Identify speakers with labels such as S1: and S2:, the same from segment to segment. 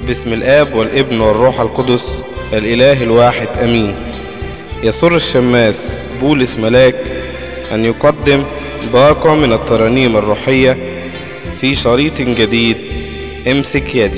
S1: بسم الآب والابن والروح القدس الإله الواحد أمين يسر الشماس بولس ملاك أن يقدم باقة من الترانيم الروحية في شريط جديد امسك يدي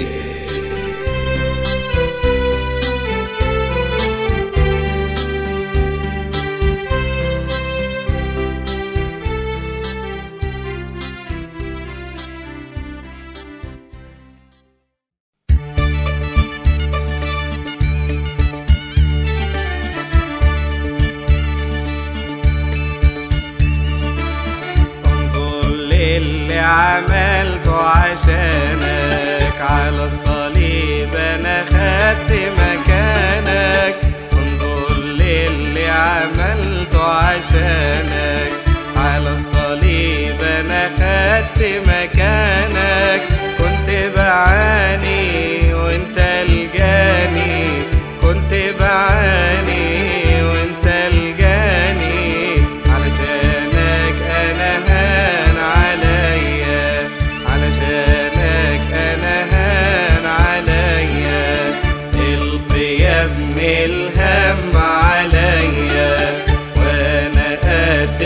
S2: انظر للي عملته عشانك على الصليب انا خدت مكانك انظر للي عملته عشانك على الصليب انا خدت مكانك كنت بعاني وانت الجاني كنت بعاني وانت الجاني علشانك انا هان عليا علشانك انا هان عليا القي يا ابن الهم عليا وانا قد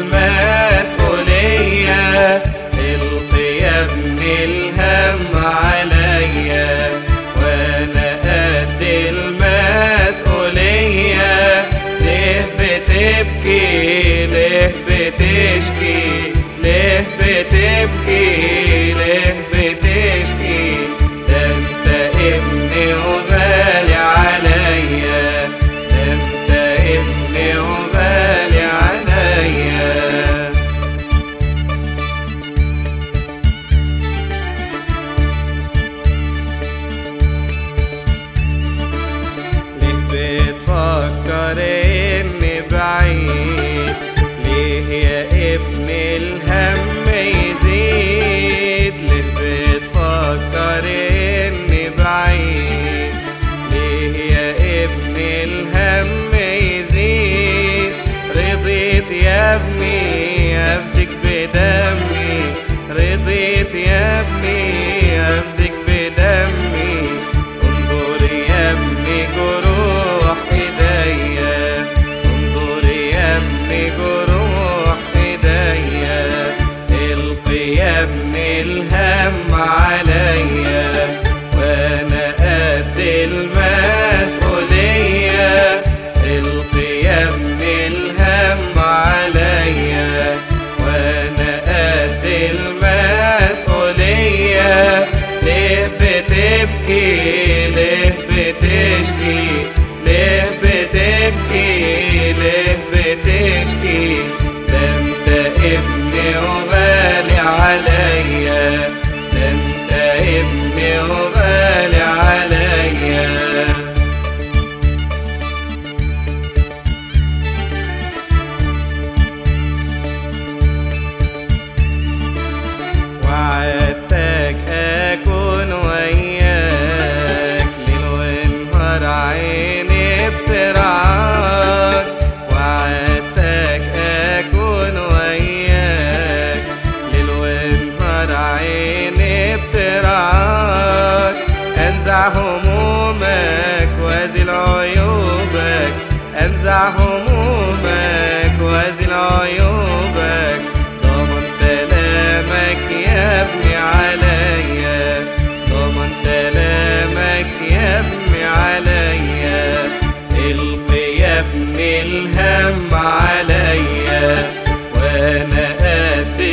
S2: المسؤولية القي يا ابن الهم عليا وانا قد المسؤولية ليه بتبكي ليه بتشكي ليه بتبكي ليه بتشكي ده انت ابني وغالي عليا ده انت ابني وغالي عليا ليه بتفكر اني بعيد ليه يا ابن الهم يزيد ليه بتفكر اني بعيد ليه يا ابن الهم يزيد رضيت يا ابني افدك بدمي رضيت يا ابني افدك بدمي انظر يا ابني جروح ايديا انظر يا ابني جروح ايديا القي يا ابني الهم عليا وانا قد المسؤولية القي يا ابني الهم عليا وانا قد المسؤولية ليه بتبكي ليه بتشكي ليه بتبكي ليه بتشكي ده انت ابني وغالي عليا ده انت ابني وغالي عليا وعدتك أكون وياك ليل ونهار عيني بترعاك وعدتك أكون وياك ليل ونهار عيني بترعاك أنزع همومك وازل عيوبك أنزع همومك وازل عيوبك ضمن سلامك يا ابني عليا ضمن سلامك يا ابني عليا القي يا ابني الهم عليا وانا قد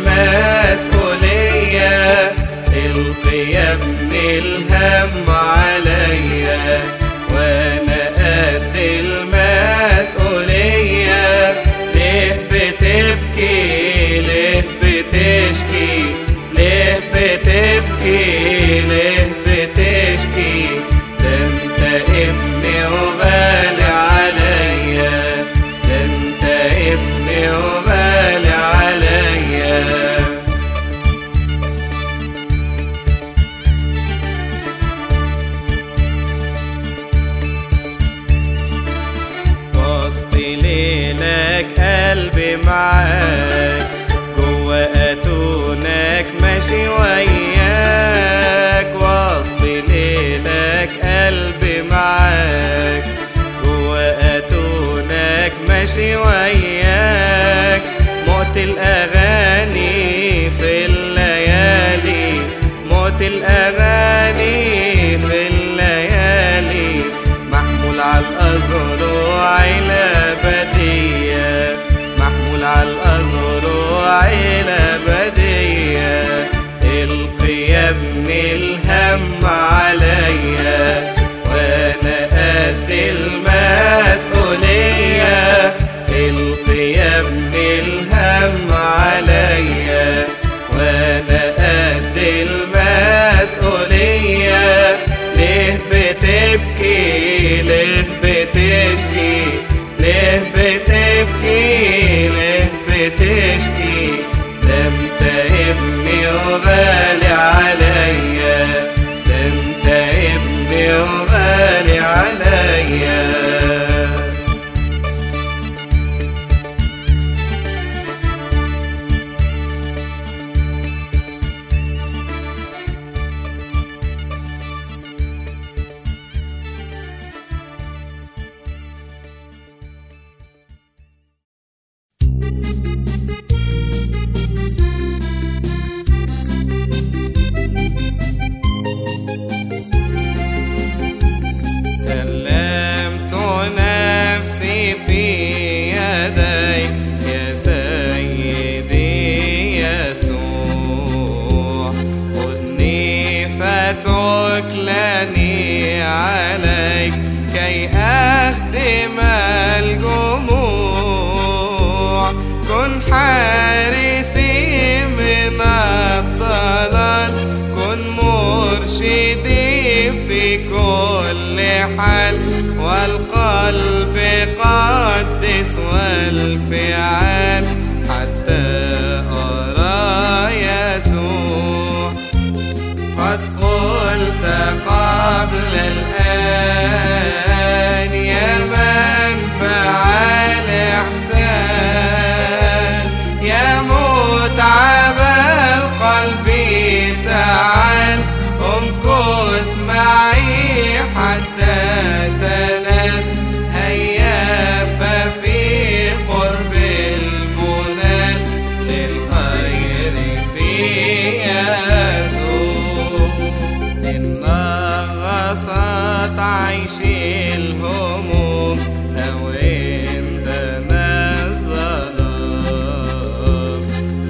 S2: المسؤولية القي يا ابني الهم عليا وانا قد المسؤولية ليه بتبكي ليه بتشكي ليه بتبكي ليه بتشكي ده انت ابني وغالي عليا ده انت ابني وغالي عليا وسط ليلك قلبي معاك جوا اتونك ماشي وياك وسط ليلك ماشي وياك موت الأغاني في الليالي موت الأغاني في الليالي محمول على الأزرع الأبدية محمول على الأزرع الأبدية القي يا ابن الهم عليا وانا قد المسؤولية القي يا ابن الهم عليا وانا قد المسؤولية ليه بتبكي ليه بتشكي ليه بتبكي ليه بتشكي ده انت ابني وغالي عليا ده انت ابني وغالي عليا سلمت نفسي في يديك يا سيدي يسوع خذني فتكلني عليك كي أخدم الجموع كن حارسي من الضلال كن مرشدي في كل حال والقلب قدس والفعال حتى أرى يسوع قد قلت قبل الآن يا منبع الإحسان يا متعب القلب تعال امكث معي حتى تنال هيا ففي قرب المنال للخير في يسوع إن غصت عيشي الهموم أو عندما الظلام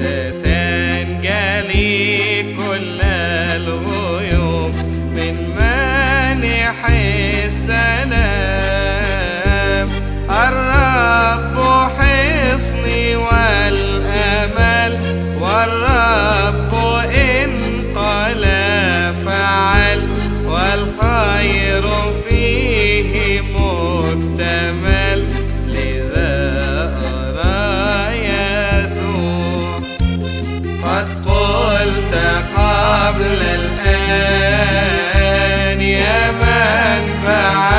S2: ستنجلي كل الغيوم من مانح السلام الرب حصني والأمل والرب إن قال فعل والخير فيه مكتمل لذا أرى يسوع قد قلت قبل الآن يا منبع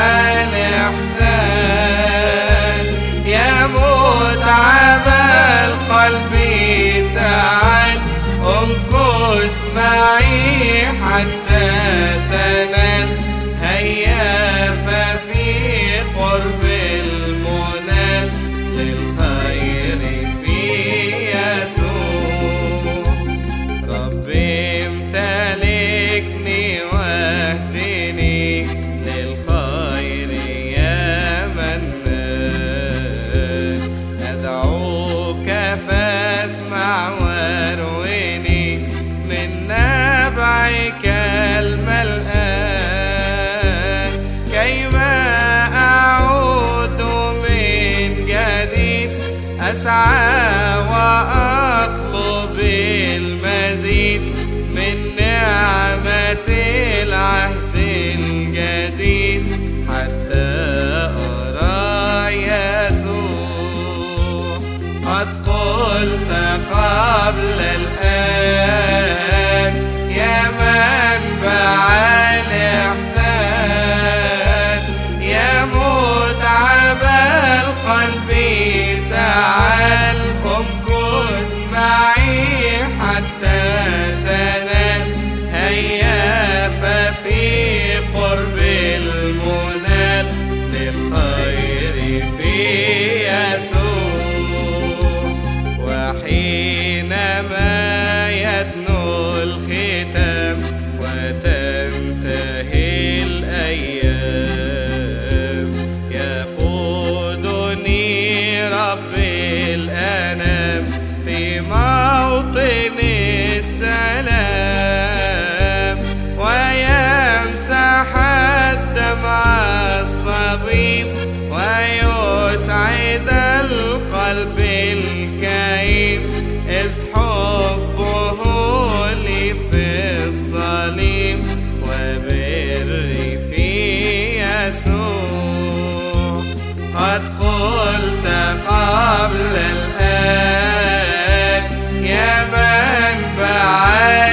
S2: الإحسان يا متعب القلب تعال امكث معي حتى تنال هيا ففي قرب المنال للخير في يسوع ربي امتلكني واهدني للخير يا منان أدعوك فاسمع وارويني من نبعك الملآن كيما أعود من جديد أسعى وأطلب المزيد من نعمة العهد الجديد حتى أرى يسوع قد قلت قبل الآن يا منبع الإحسان يا متعب القلب تعال امكث معي حتى تنال هيا ففي قرب المنال للخير في يسوع رب الأنام في موطن السلام ويمسح الدمع الصبيب ويسعد القلب الكئيب إذ حبه لي في الصليب وبري في يسوع قد قلت قبل الآن يا منبع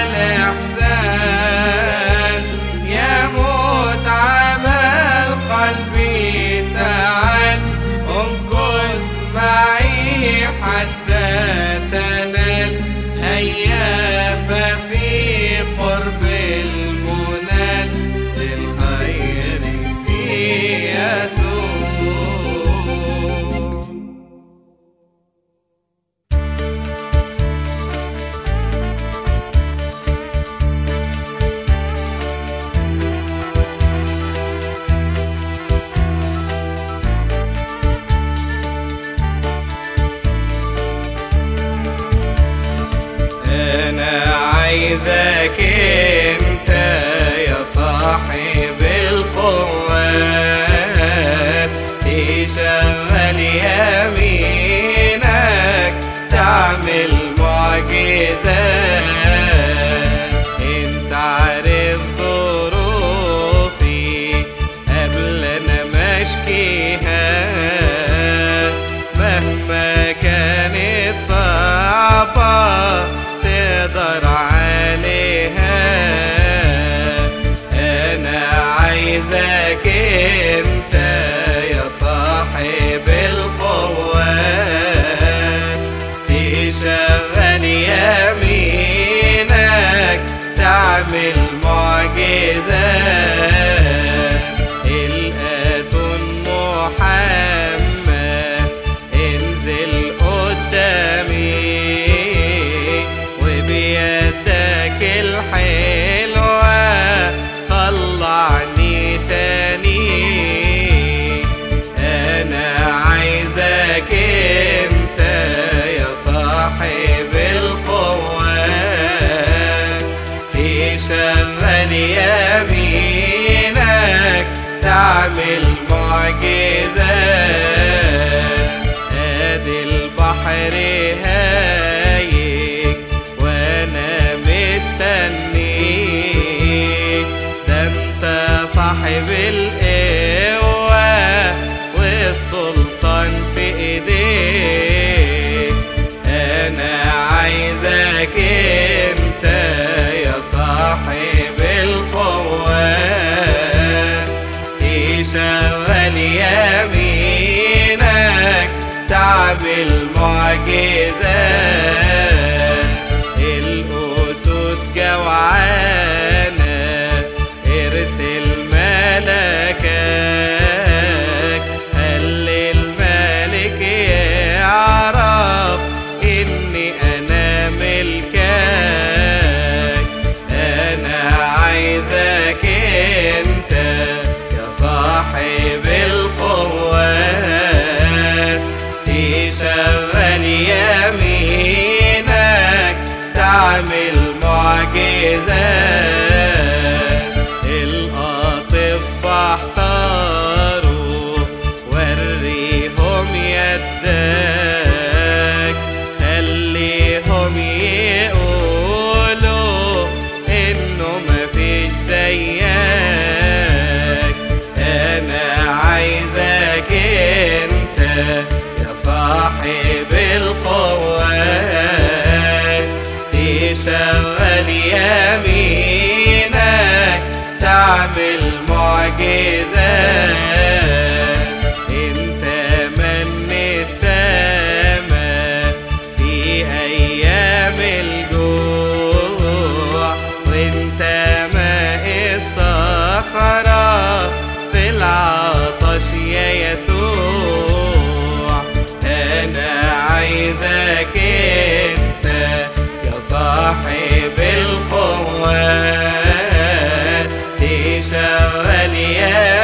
S2: الإحسان يا متعب القلب تعال امكث معي حتى تنال هيا ففي قرب المنال للخير في يسوع انا عايزك انت يا صاحب القوات تشغل يمينك تعمل معجزات انت عارف ظروفي قبل انا مشكيها مهما كانت صعبة تقدر عليها أنا عايزك أنت يا صاحب القوات تشغل يمينك تعمل معجزات الآتون محمد انزل قدامي وبيدك الحلوة طلعني تاني أنا عايزك أنت يا صاحب القوات تشغل يمينك تعمل معجزات ادي البحر هايج وانا مستنيك ده انت صاحب القوة والسلطان في ايديك انا عايزك انت يا صاحب القوات تشغل يمينك تعمل معجزات الأسود جوعانة ارسل ملكك خلي الملك يعرف إني أنا ملكك أنا عايزك أنت يا صاحب القوات تشغل يمينك تعمل معجزات الأطباء احتاروا وريهم يدك خليهم يقولوا انه مفيش زيك انا عايزك انت يا صاحب القوات تشغل يمينك تعمل معجزات انت من السما في ايام الجوع وانت ماء الصخرة في العطش يا يسوع انا عايزك انت يا صاحب القوات تشغل يا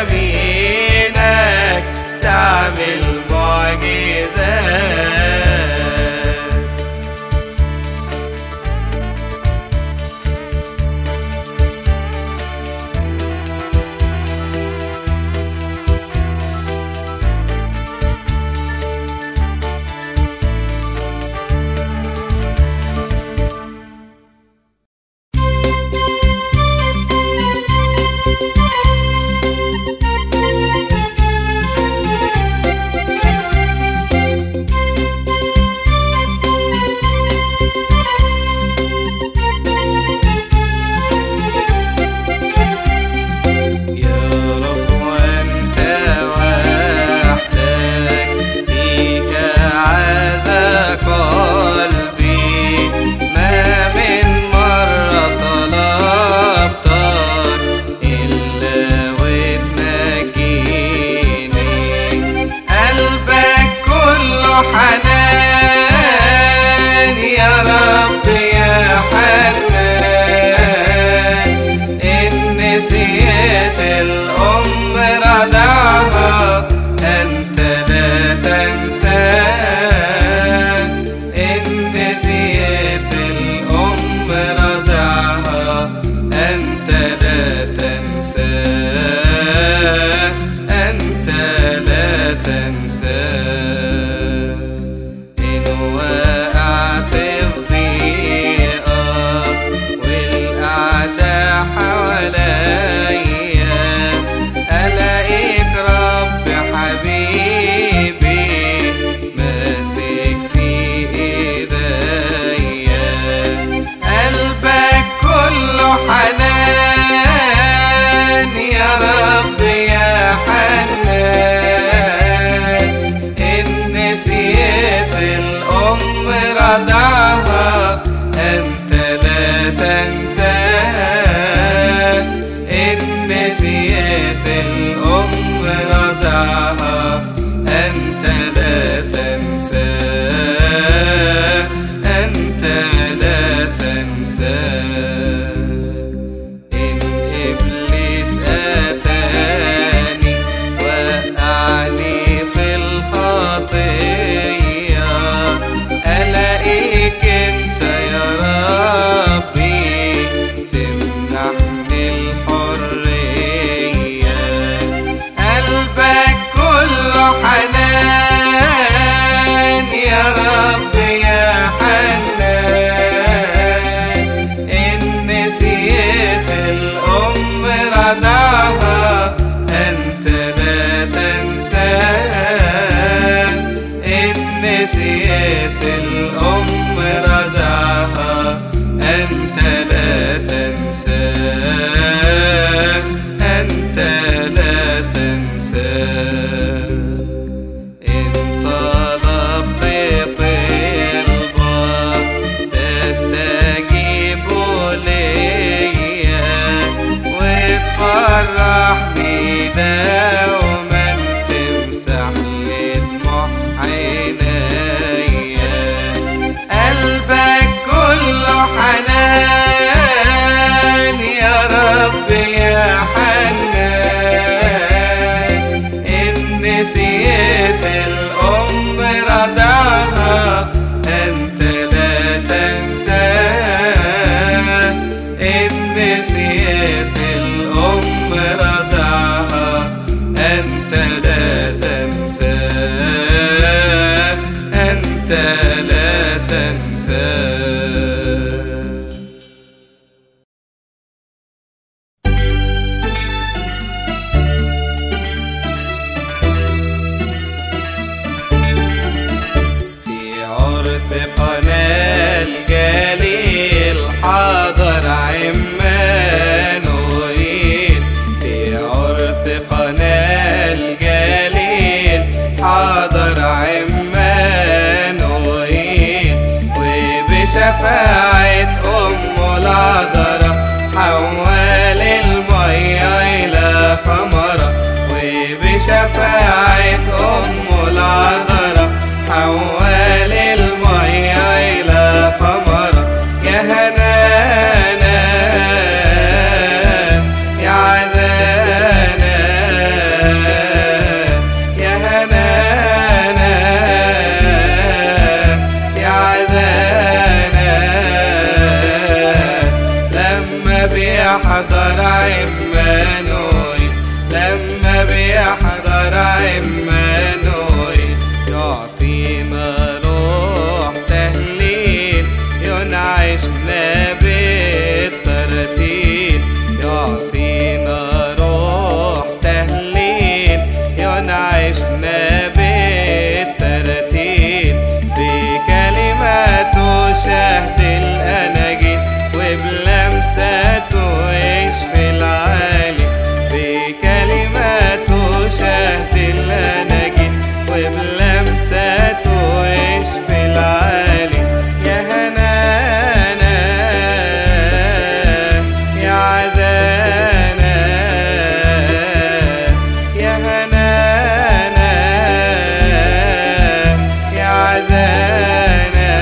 S2: رضعها أنت لا تنساه إن نسيت الأم رضعها أنت لا تنساه أنت لا تنساه إن إبليس أتاني وقعني في الخطية ألاقيك أنت يا ربي تمنحني الحرية قلبك كله حنان يا رب يا حنان إن نسيت الأم رضعها أنت لا تنساه إن نسيت الأم رضعها أنت لا تنساه أنت لا تنساه إن طلبت طلبة تستجيب ليا وتفرحني دوما تمسح لي دموع عينيا قلبك كله حنان يا رب يا حنان إن نسيت الأم رضعها أنت لا تنساه إن نسيت الأم رضعها أنت لا تنساه أنت لا تنساه في عرس قناة الجليل حضر عمانوئيل في عرس قناة الجليل حضر عمانوئيل وبشفاعة أم العذراء حول المية إلى خمرة وبشفاعة أم العذراء حول المية إلى خمرة يا هنانا يا عذانا يا هنانا يا عذانا لما بيحضر عمانوي لما بيحضر عمانوي يعطينا روح تهليل ينعشنا بالترتيل يعطينا روح تهليل ينعشنا بالترتيل بكلماته شهد الأناجيل وبلمساته يشفي العالي بكلماته شهد الأناجيل وبلمساته يشفي العالي يا هنانا يا عذانا يا هنانا يا عذانا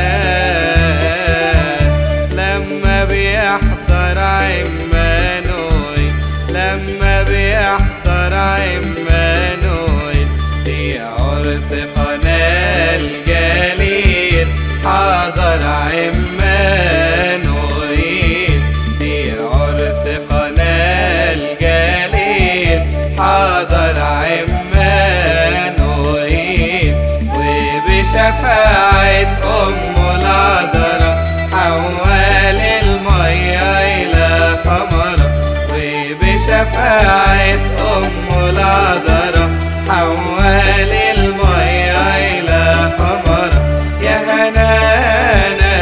S2: لما بيحضر عمانوي لما بيحضر عمانوي في عرس قناة الجليل حضر عمانوي في عرس قناة الجليل حضر عمانوي وبشفاعة أم العذراء حول المية إلى خمرة وبشفاعة أم العذراء حول المية إلى خمرة يا هنانا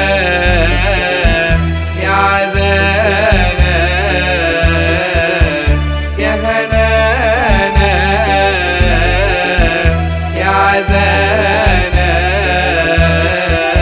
S2: يا عذانا يا هنانا يا عذانا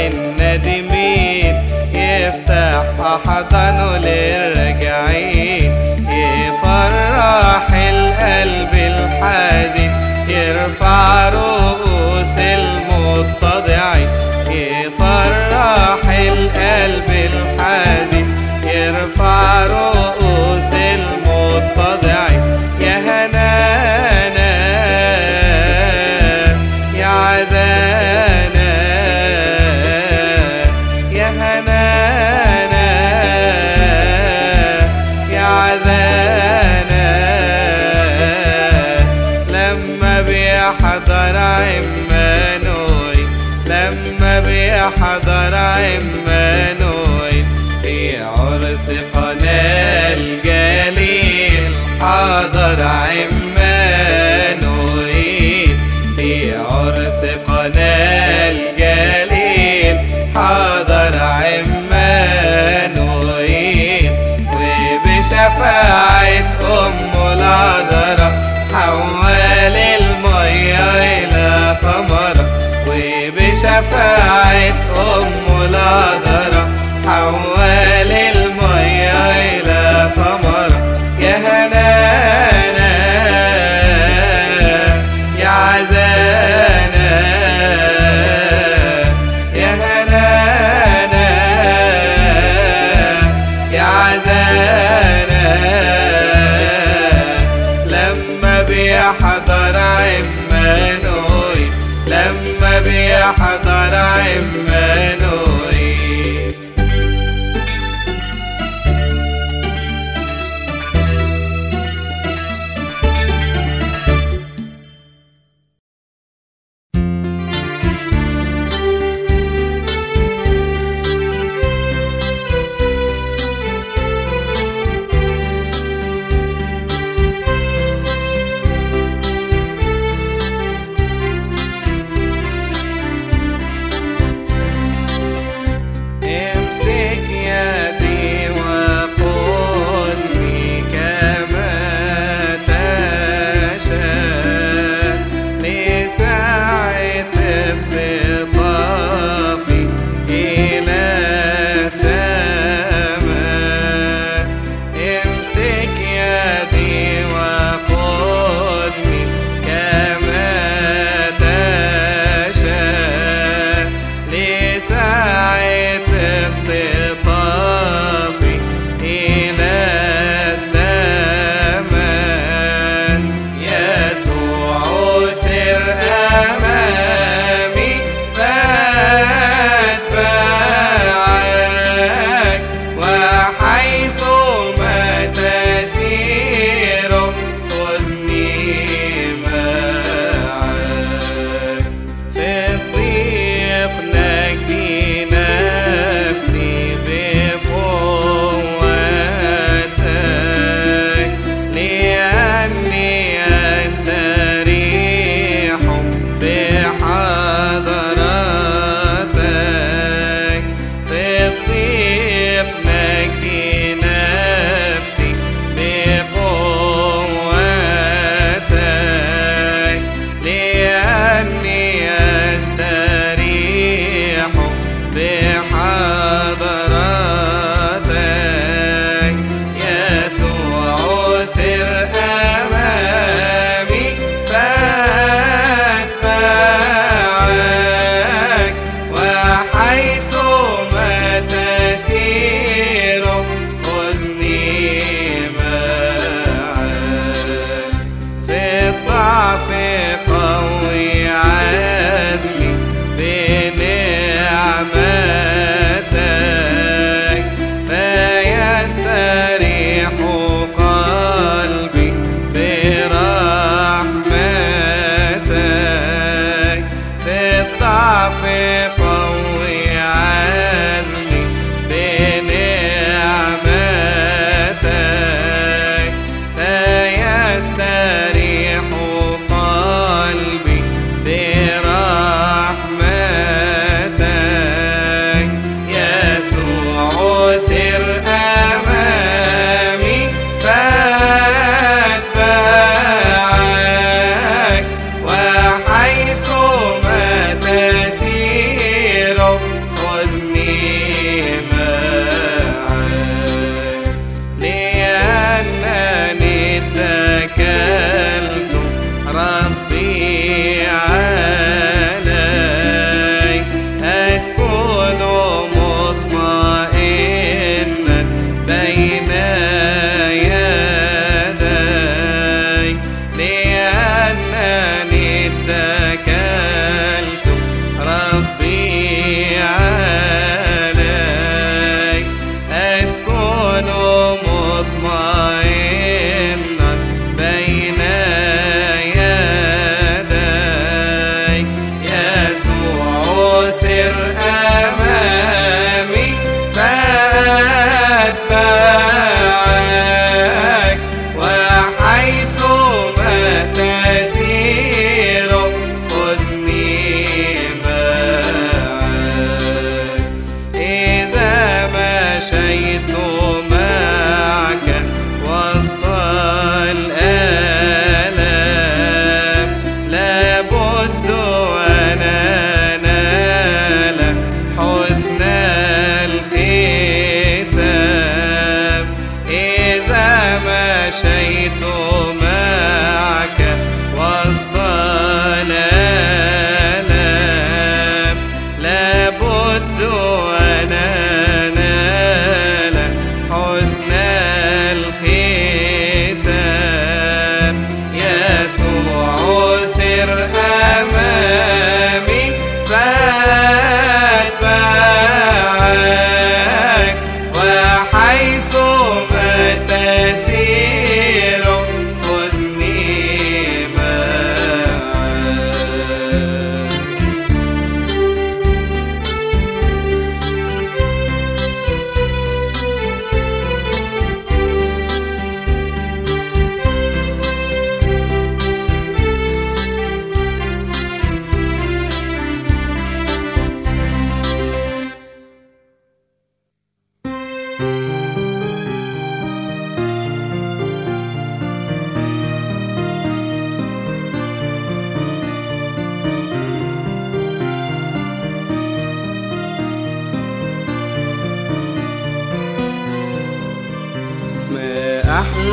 S2: الندمين يفتح أحضانه للراجعين يفرح القلب الحزين يرفع رؤوس المتضعين يفرح القلب الحزين يرفع رؤوس المتضعين يا هنانا يا عزانا يا هنانا يا عزانا لما بيحضر عمانوي لما بيحضر عمانوي في عرس قناة الجليل حضر عمانوي في عرس قناة الجليل حضر عمانوي وبشفاعة أم العذراء حول المية إلى ثمرة وبشفاعة أم العذراء حول المية إلى ثمرة يا هنانا يا عزانا يا هنانا يا عزانا لما بيحضر عمانوي لما بيحضر عمانوي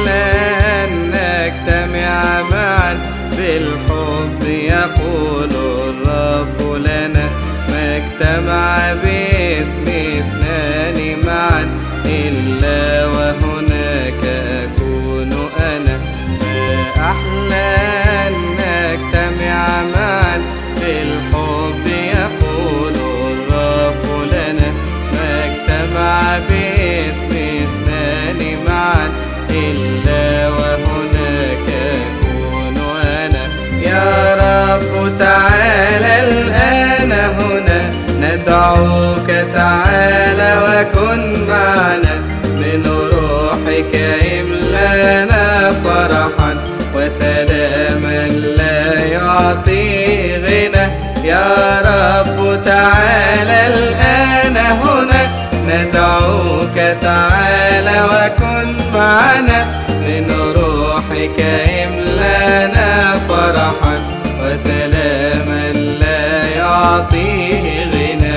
S2: أحلى أن نجتمع معا بالحب يقول الرب لنا ما اجتمع باسم اثنان معا إلا وهناك أكون أنا ما أحلى أن نجتمع معا بالحب يقول الرب لنا ما اجتمع باسم اثنان معا إلا وهناك أكون أنا يا رب تعالى الآن هنا ندعوك تعالى وكن معنا من روحك املانا فرحا وسلاما لا يعطي غنى يا رب تعالى الآن هنا ندعوك تعالى وكن معنا من روحك املانا فرحا وسلاما لا يعطيه غنى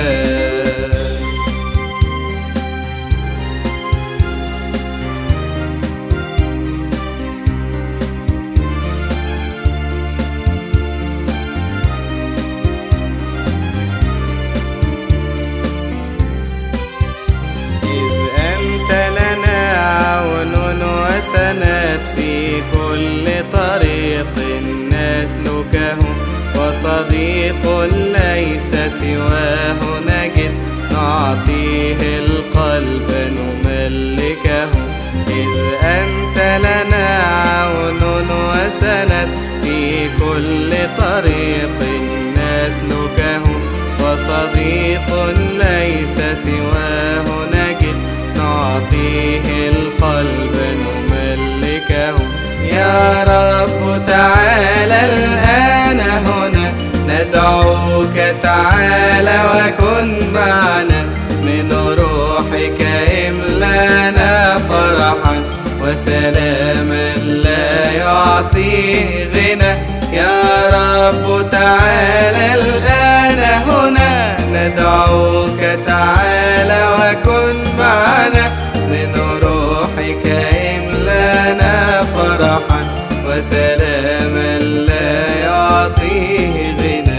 S2: إذ أنت لنا عون وسند في كل طريق نسلكه وصديق ليس سواه نجد نعطيه القلب نملكه إذ أنت لنا عون وسند في كل طريق نسلكه وصديق ليس سواه نجد نعطيه القلب نملكه يا رب تعالى الآن هنا ندعوك تعالى وكن معنا من روحك املانا فرحا وسلاما لا يعطيه غنى يا رب تعالى الآن هنا ندعوك تعالى وكن معنا من روحك املانا فرحا وسلاما لا يعطيه غنى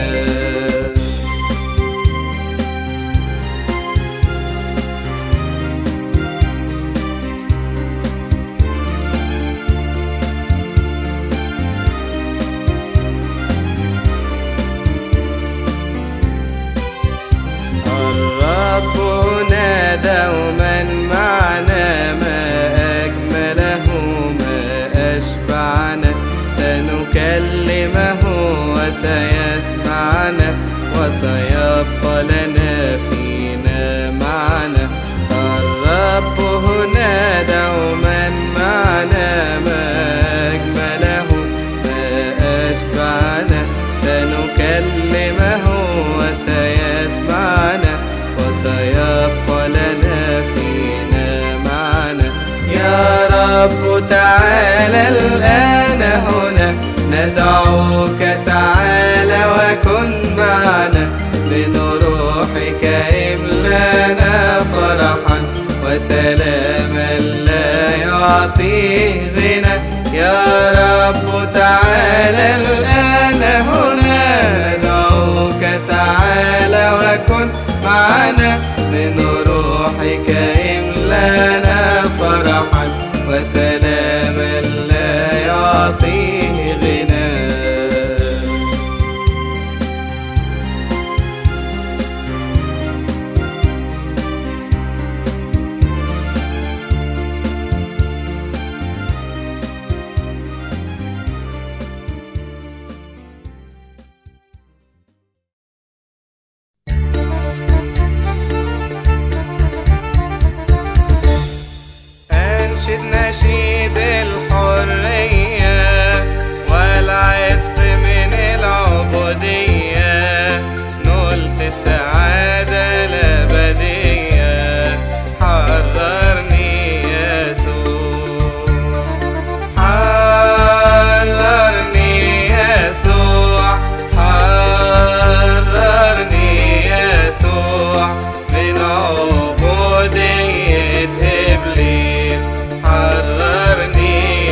S2: الرب هنا دوما معنا ما أجمله ما أشبعنا سنكلمه وسيسمعنا وسيبقى لنا فينا معنا الرب هنا دوما معنا ما أجمله ما أشبعنا سنكلمه وسيسمعنا وسيبقى لنا فينا معنا يا رب تعالى الآن هنا ندعوك تعالى وكن معنا من روحك املانا فرحا وسلاما لا يعطيه غنى يا رب تعالى الآن هنا ندعوك تعالى وكن معنا من روحك املانا فرحا وسلاما لا يعطيه غنى أنشد نشيد الحرية والعتق من العبودية نلت السعادة الأبدية حررني يسوع حررني يسوع حررني يسوع من عبودية إبليس حررني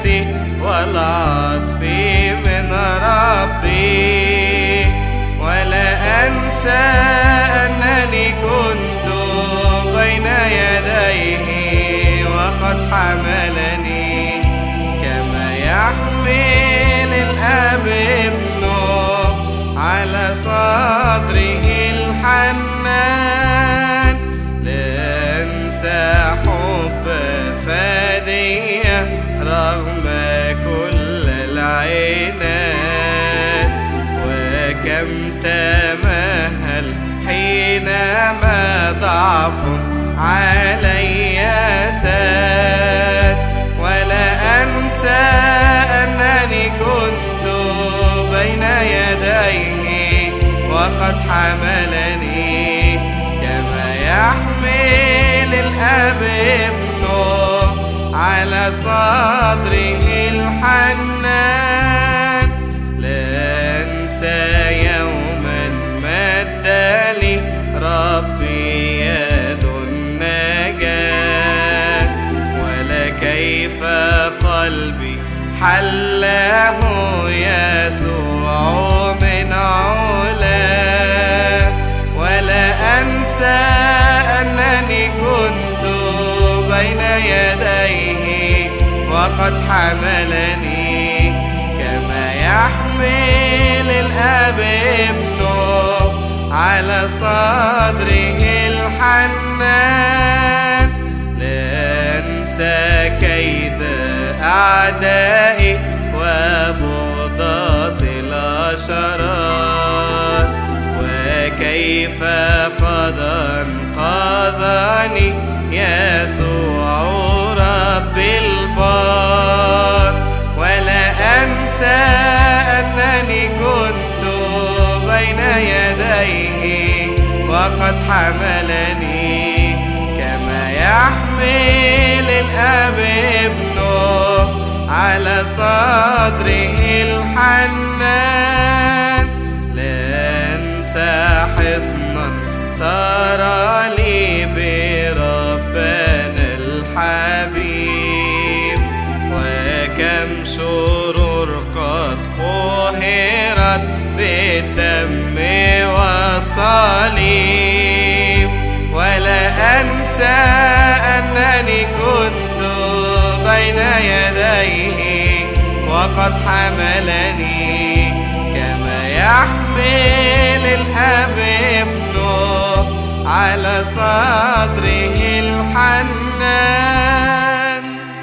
S2: المجد والعطف من ربي ولا أنسى أنني كنت بين يديه وقد حملني كما يحمل الأب ابنه على صدره الحنان لا أنسى حب فدية رغم كل العناد وكم تمهل حينما ضعف علي ساد ولا أنسى أنني كنت بين يديه وقد حملني كما يحمل الأب ابنه على صدره الحنان لا أنسى يوما مد لي ربي يد النجاة ولا كيف قلبي حله يسوع من علا ولا أنسى أنني كنت بين يديه وقد حملني كما يحمل الأب ابنه على صدره الحنان لا أنسى كيد أعدائي وبغضة الأشرار وكيف قد أنقذني يسوع رب البار ولا أنسى أنني كنت بين يديه وقد حملني كما يحمل الأب ابنه على صدره الحنان لا أنسى حصنا صار لي بربنا الحبيب وكم شرور قد قهرت بالدم والصليب ولا أنسى أنني كنت بين يديه وقد حملني كما يحمل الأب ابنه على صدره الحنان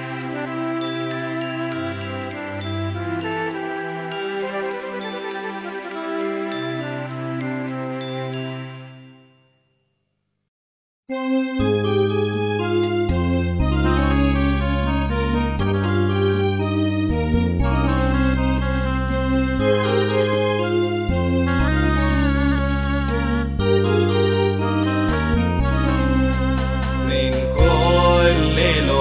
S2: من كل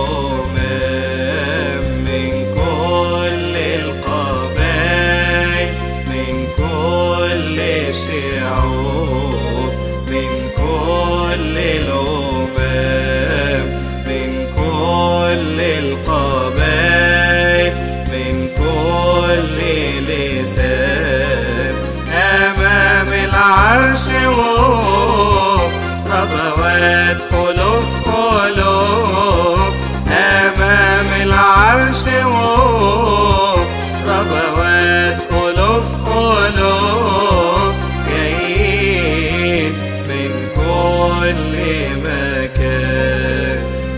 S2: الأمم من كل القبائل من كل الشعوب من كل الأمم من كل القبائل من كل لسان أمام العرش ربوات قلوب قلوب أمام العرش ربوات قلوب قلوب جايين من كل مكان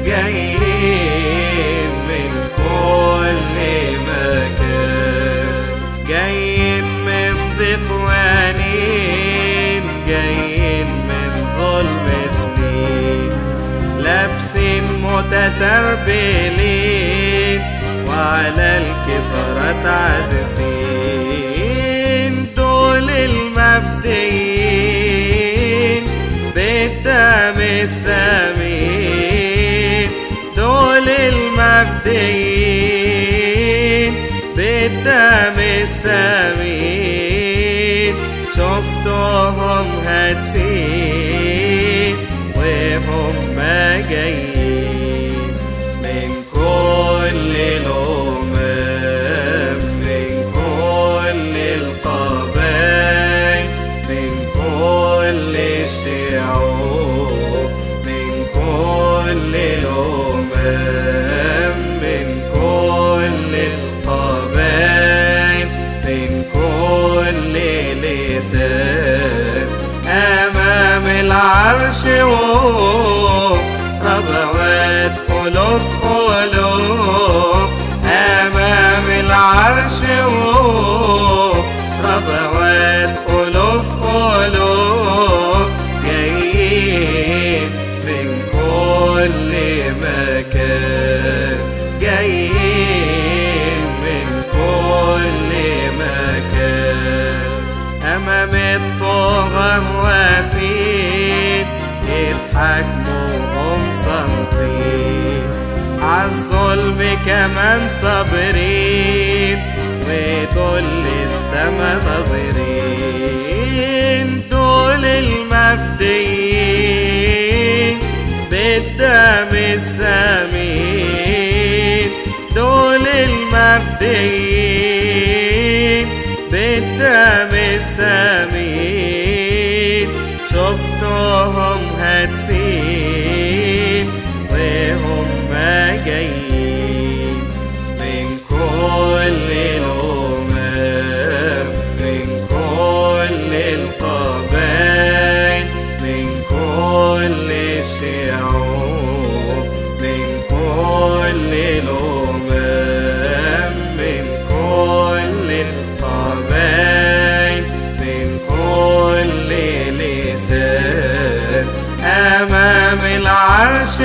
S2: جايين من كل مكان جايين من ضغوانين جايين من ظلم سنين لابسين متسربلين وعلى الكسرات عازفين دول المفديين بالدم السمين دول المفديين بالدم السمين شفتهم هادفين وهم جايين من كل الأمم العرش ربوات ألوف ألوف أمام العرش ربوات ألوف ألوف جايين من كل مكان جايين من كل مكان أمام الطغى واقفين يتحاكموا هم صامتين عالظلم كمان صابرين ودول السما ناظرين دول المفديين بالدم السمين دول المفديين بالدم السمين شفتهم هادفين وهم جايين من كل الأمم من كل القبائل من كل الشعوب من كل الأمم من كل القبائل من كل لسان أمام العرش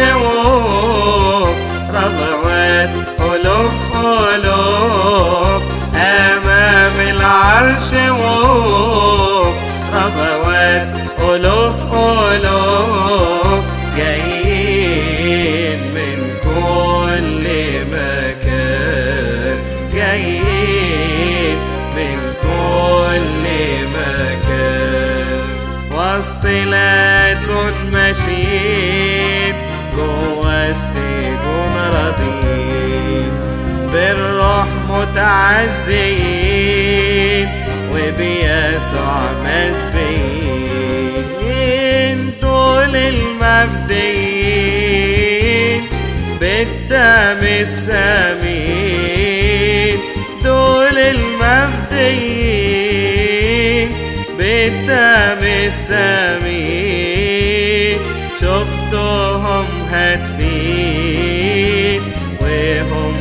S2: ربوات ألوف ألوف أمام العرش ربوات ألوف ألوف جايين من كل مكان جايين من كل مكان وسط لاتون ماشيين جوا السجون راضيين بالروح متعزيين وبيسوع مسبيين دول المفديين بالدم السمين دول المفديين بالدم السمين شفتهم هادفين وهم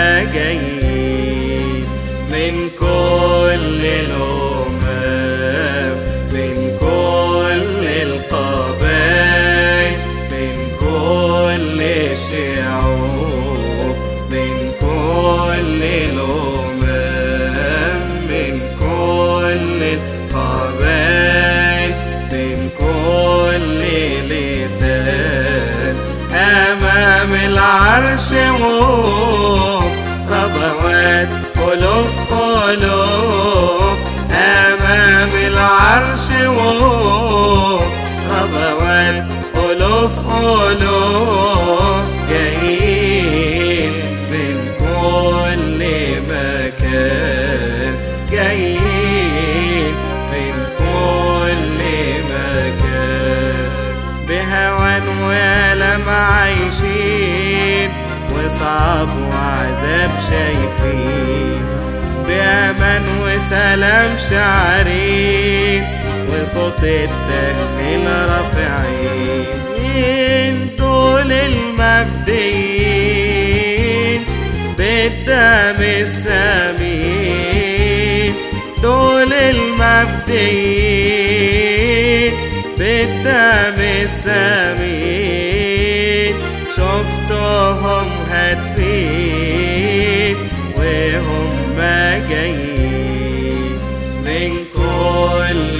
S2: جايين من كل الأمم من كل القبائل من كل الشعوب من كل الأمم من كل القبائل من كل لسان أمام العرش ربوات ألوف ألوف أمام العرش ربوات ألوف ألوف جايين من كل مكان جايين من كل مكان بهوى وألم عايشين وصعب وعذاب شايفين بأمان وسلام شعرين وصوت التهليل رافعين دول المفديين بالدم السمين دول المفديين بالدم السمين شفتهم هادفين وهم جايين من كل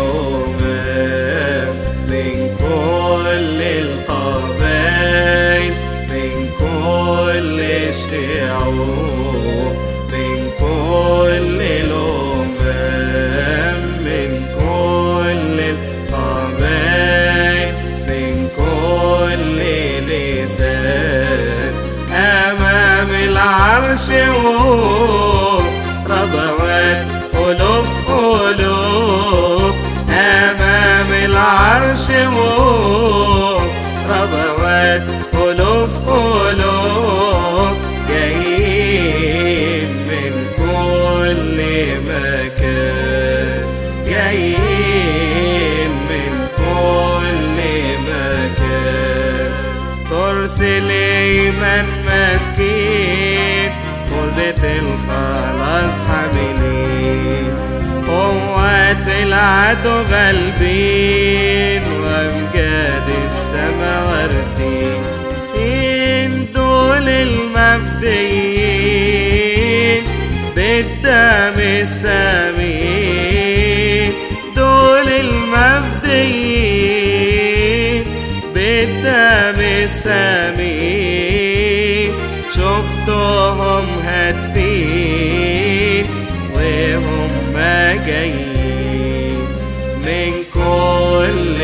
S2: الأمم من كل القبائل من كل الشعوب من كل الأمم من كل القبائل من كل لسان أمام العرش ربوات ألوف ألوف أمام العرش ربوات ألوف ألوف جايين من كل مكان جايين من كل مكان الخلاص حاملين قوات العدو غالبين وامجاد السما وارسين إن دول المفديين بالدم السمين دول المفديين بالدم السمين شفتهم هاتفين وهم جايين من كل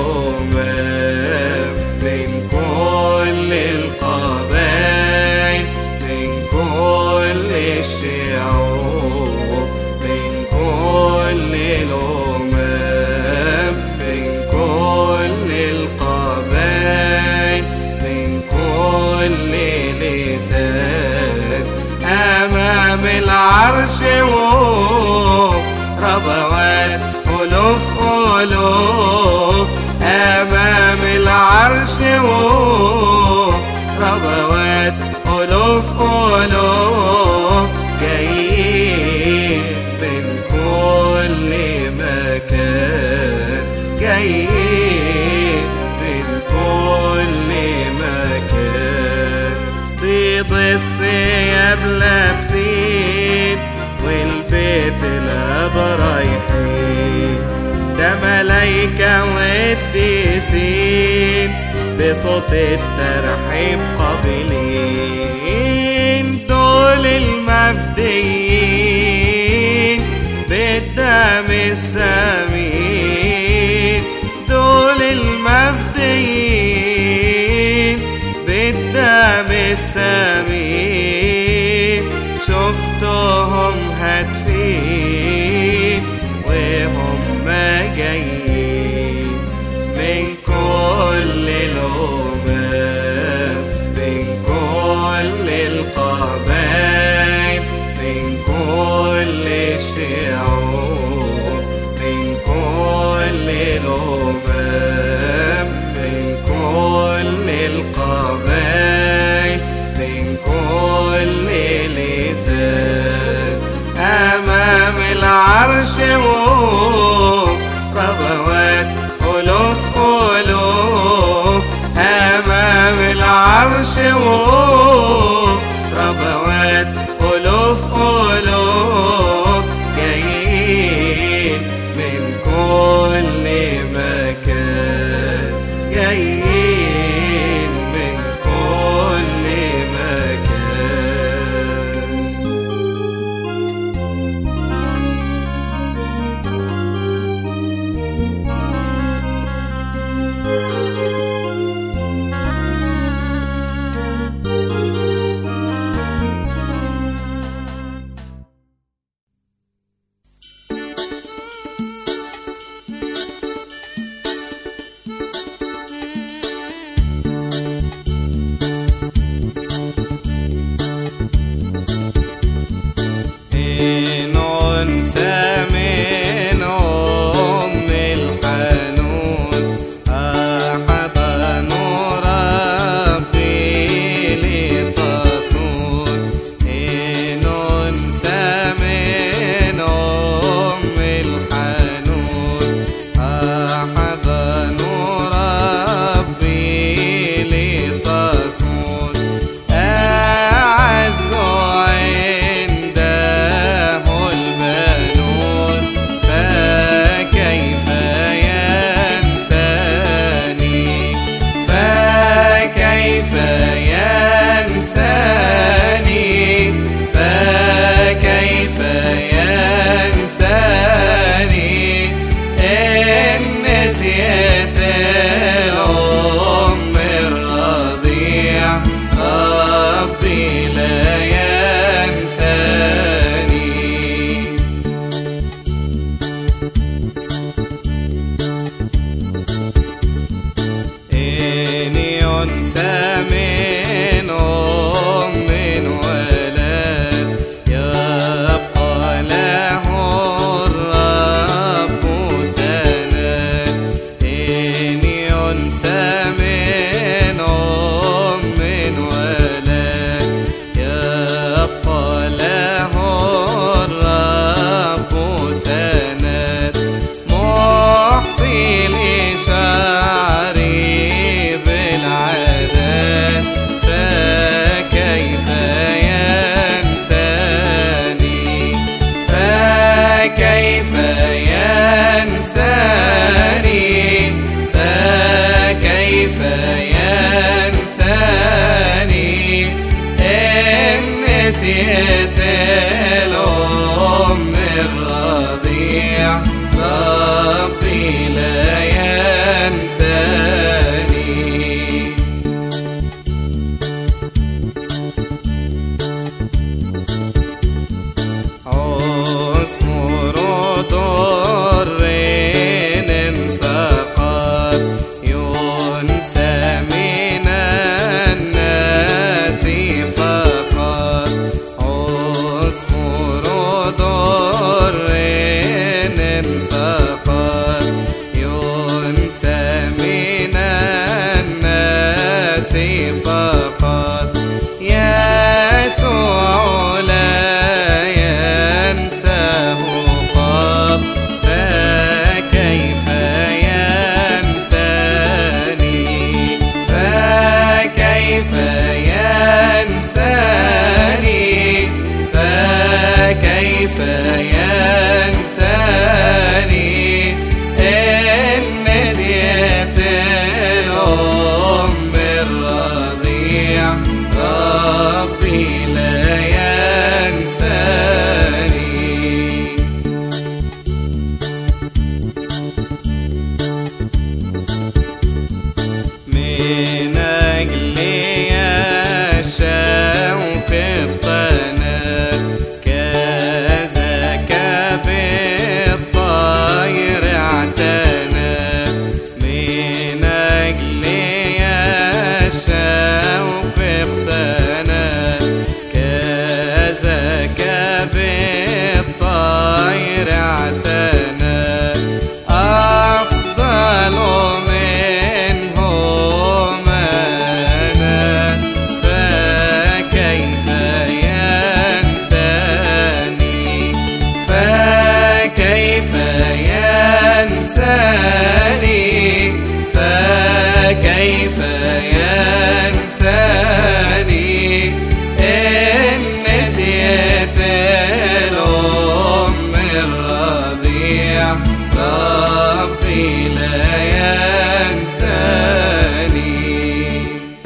S2: الأمم من كل القبائل من كل الشعوب من كل الأمم من كل القبائل من كل لسان أمام العرش ربوات ألوف ألوف أمام العرش ربوات ألوف ألوف جايين من كل مكان جايين من كل مكان بيض الثياب لابسين والبيت الاب رايحين ده ملايكة والتيسين بصوت الترحيب قابلين دول المفديين بالدم السمين دول المفديين بالدم السمين شفتهم هاتفين وهم جايين من كل الأمم من كل القبائل من كل الشعوب من كل الأمم من كل القبائل من كل لسان أمام العرش ربوات ألوف ألوف أمام العرش ربوات ألوف ألوف جايين من كل مكان جايين من كل مكان فكيف ينساني إن نسيت الأم الرضيع ربي لا ينساني عصفور ضر انسقط ينسى من الناس فقط عصفور ضر انسقط ينسى من الناس فقط يسوع لا ينساه قط فكيف ينساني فكيف ينساني فكيف ينساني إن نسيت الأم الرضيع ربي لا ينساني من أجل الشوق ابطنا كذاك بالطير اعتنى من أجل الشوق ابطنا كذاك بالطير اعتنى أفضل منهم أنا فكيف ينساني فكيف ينساني فكيف ينساني إن نسيت الأم الرضيع ربي لا ينساني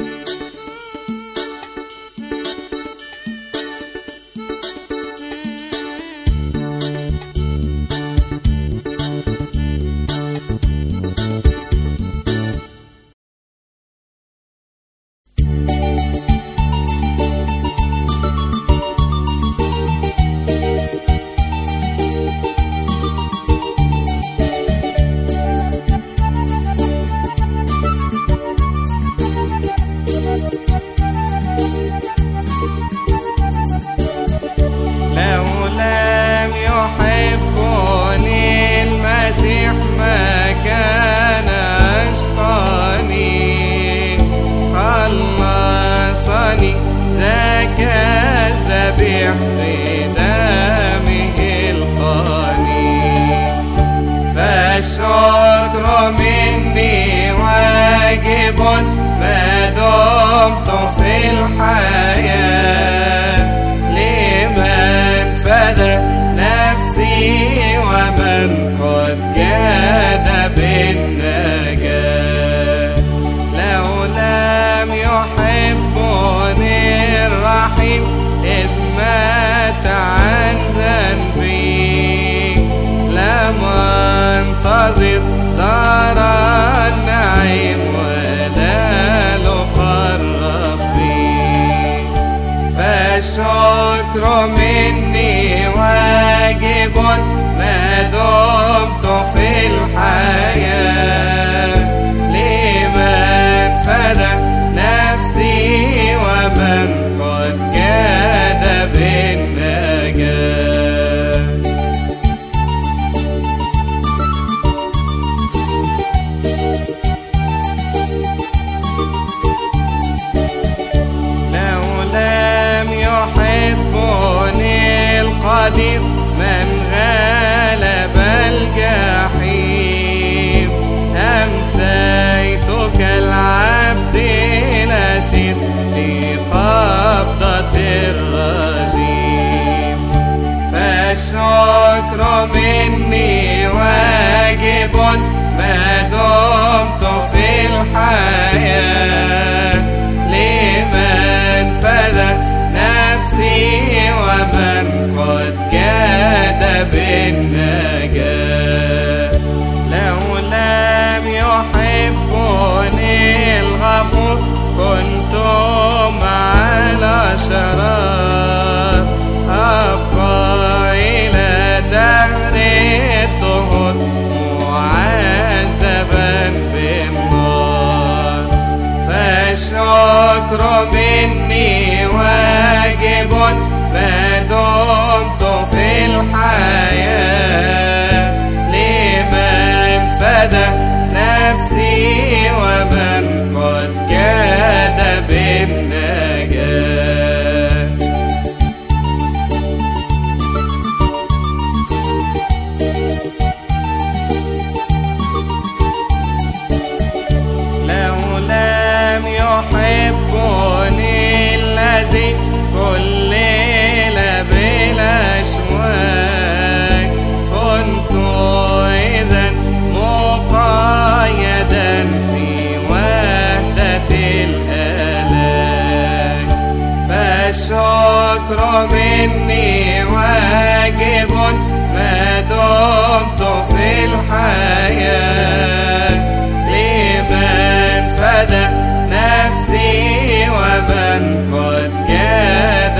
S2: لو لم يحبني المسيح ما كان أشقاني خلصني ذاك الذبيح بدمه القاني فالشكر مني واجب ما دمت في الحياة لمن فدى نفسي ومن قد جاد بالنجاة لو لم يحبني الرحيم إذ مات عن ذنبي لم انتظر دار النعيم ولا لقى ربي فالشكر مني واجب ما دمت في الحياة لمن فدى نفسي ومن قد جاد بالنجاة لو لم يحبني القدير من غلب الجحيم أمسيت كالعبد الأسير في قبضة الرجيم فالشكر مني واجب واجب ما دمت في الحياة لمن فدى نفسي ومن قد جاد بالنجاة لو لم يحبني الغفور كنتم على شرار أبقى إلى دهر الدهور معذبا بالنار فالشكر مني واجب ما دمت في الحياة لمن فدى نفسي ومن قد جاد بالنجاة لو لم يحبني الذي كل ليلة بالأشواك كنت إذا مقيدا في وحدة الآلام فالشكر مني واجب ما دمت في الحياة لمن فدى نفسي ومن قد جاد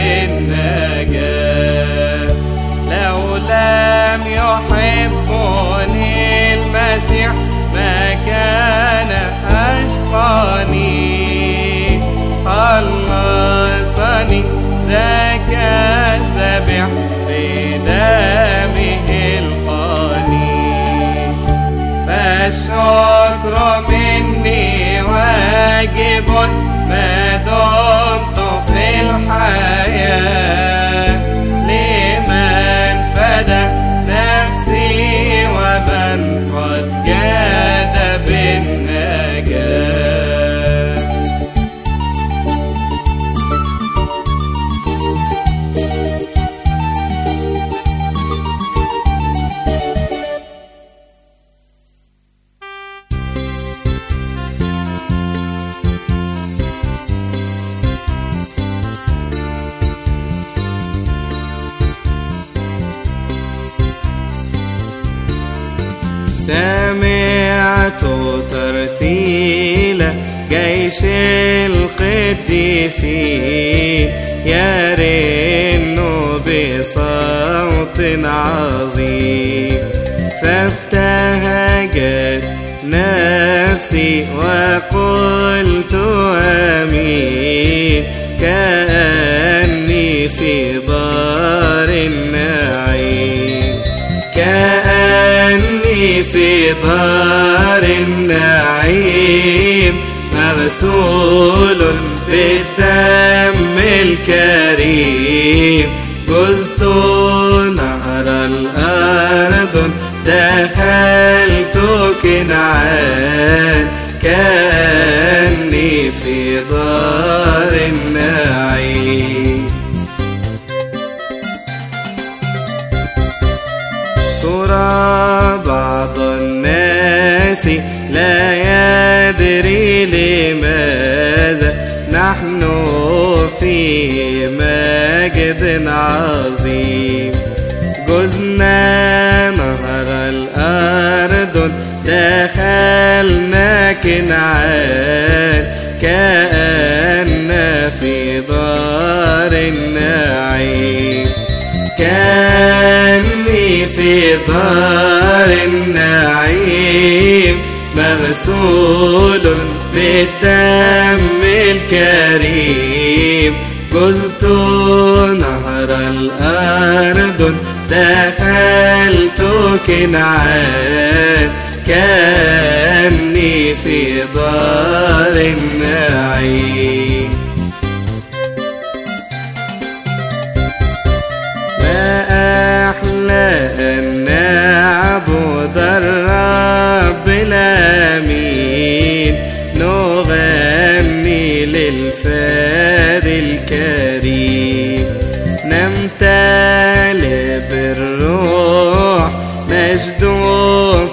S2: بالنجاة لو لم يحبني المسيح ما كان أشقاني خلصني ذاك الذبح بدمه القاني فالشكر مني واجب ما دمت في الحياة لمن فدى نفسي ومن قد جاد بالنجاة سمعت ترتيل جيش القديسين يرن بصوت عظيم فابتهجت نفسي وقلت امين كاني في دار النعيم كأني في دار النعيم مغسول بالدم الكريم جزت نهر الأرض دخلت كنعان كأني في دار النعيم ترى بعض الناس لا يدري لماذا نحن في مجد عظيم جزنا نهر الأرض دخلنا كنعان كأن في دار النعيم كأني في دار النعيم مغسول بالدم الكريم جزت نهر الأرض دخلت كنعان كأني في دار النعيم ما أحلى أن نعبد الرب الأمين نغني للفاد الكريم نمتلئ بالروح مجد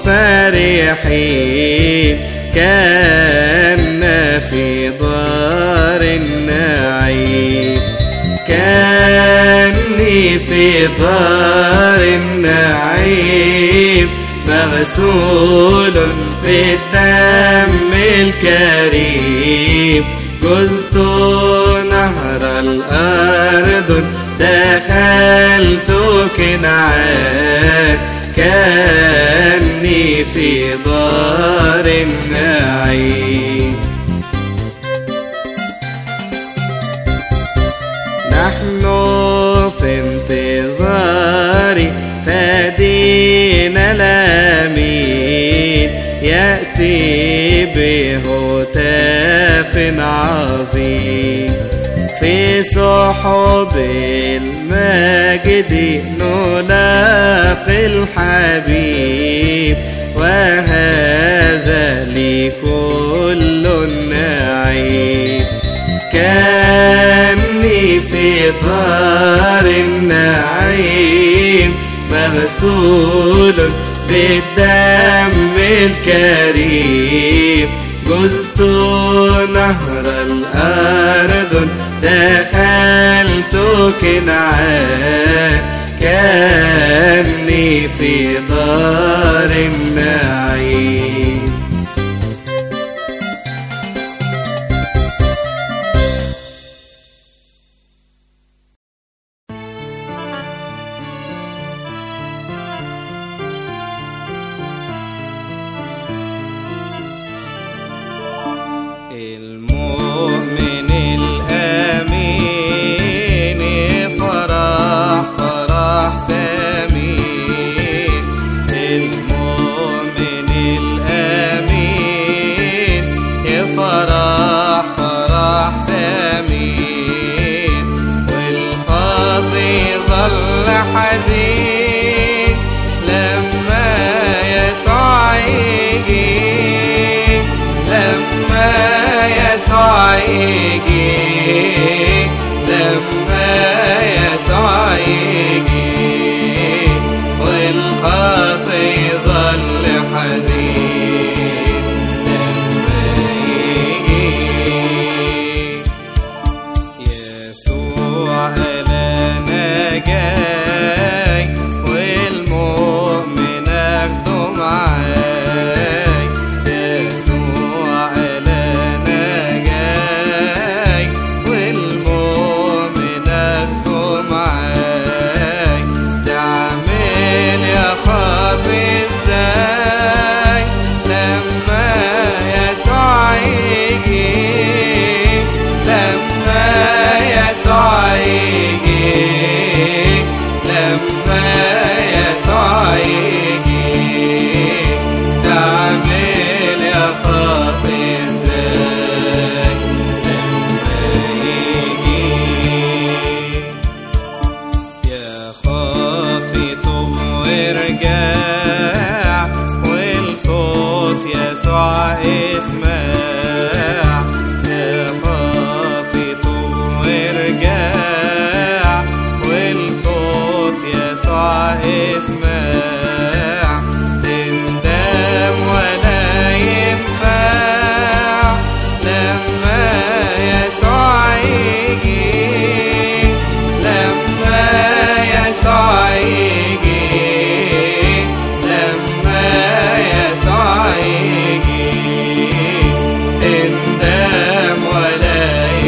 S2: كأني في دار النعيم مغسول بالدم الكريم جزت نهر الأردن دخلت كنعان كأني في دار النعيم نحن في انتظار فدينا الأمين يأتي بهتاف عظيم في سحب المجد نلاقي الحبيب وهذا لكل النعيم كأني في دار النعيم مغسول بالدم الكريم جزت نهر الأردن دخلت كنعان كأني في دار النعيم
S1: المؤمن الأمين فرح فرح ثمين المؤمن الأمين فرح فرح ثمين والخاطي ظل حزين لما يسوع يجي لما يسوع يجي لما يسوع يجي والخاطي ظل حزين لما يجي يسوع لنا جاي والمؤمن اخده معاي يسوع لنا جاي والمؤمن اخده معاي تعمل يا خاطي ازاي لما يسوع يجي لما يسوع يجي لما يسوع يجي تعمل يا خاطي ازاي لما يجي يا خاطي طب وارجع والصوت يسوع اسمع يا خاطي طب وارجع والصوت يسوع اسمع تندم ولا ينفع لما يسوع يجي لما يسوع يجي لما يسوع يجي تندم ولا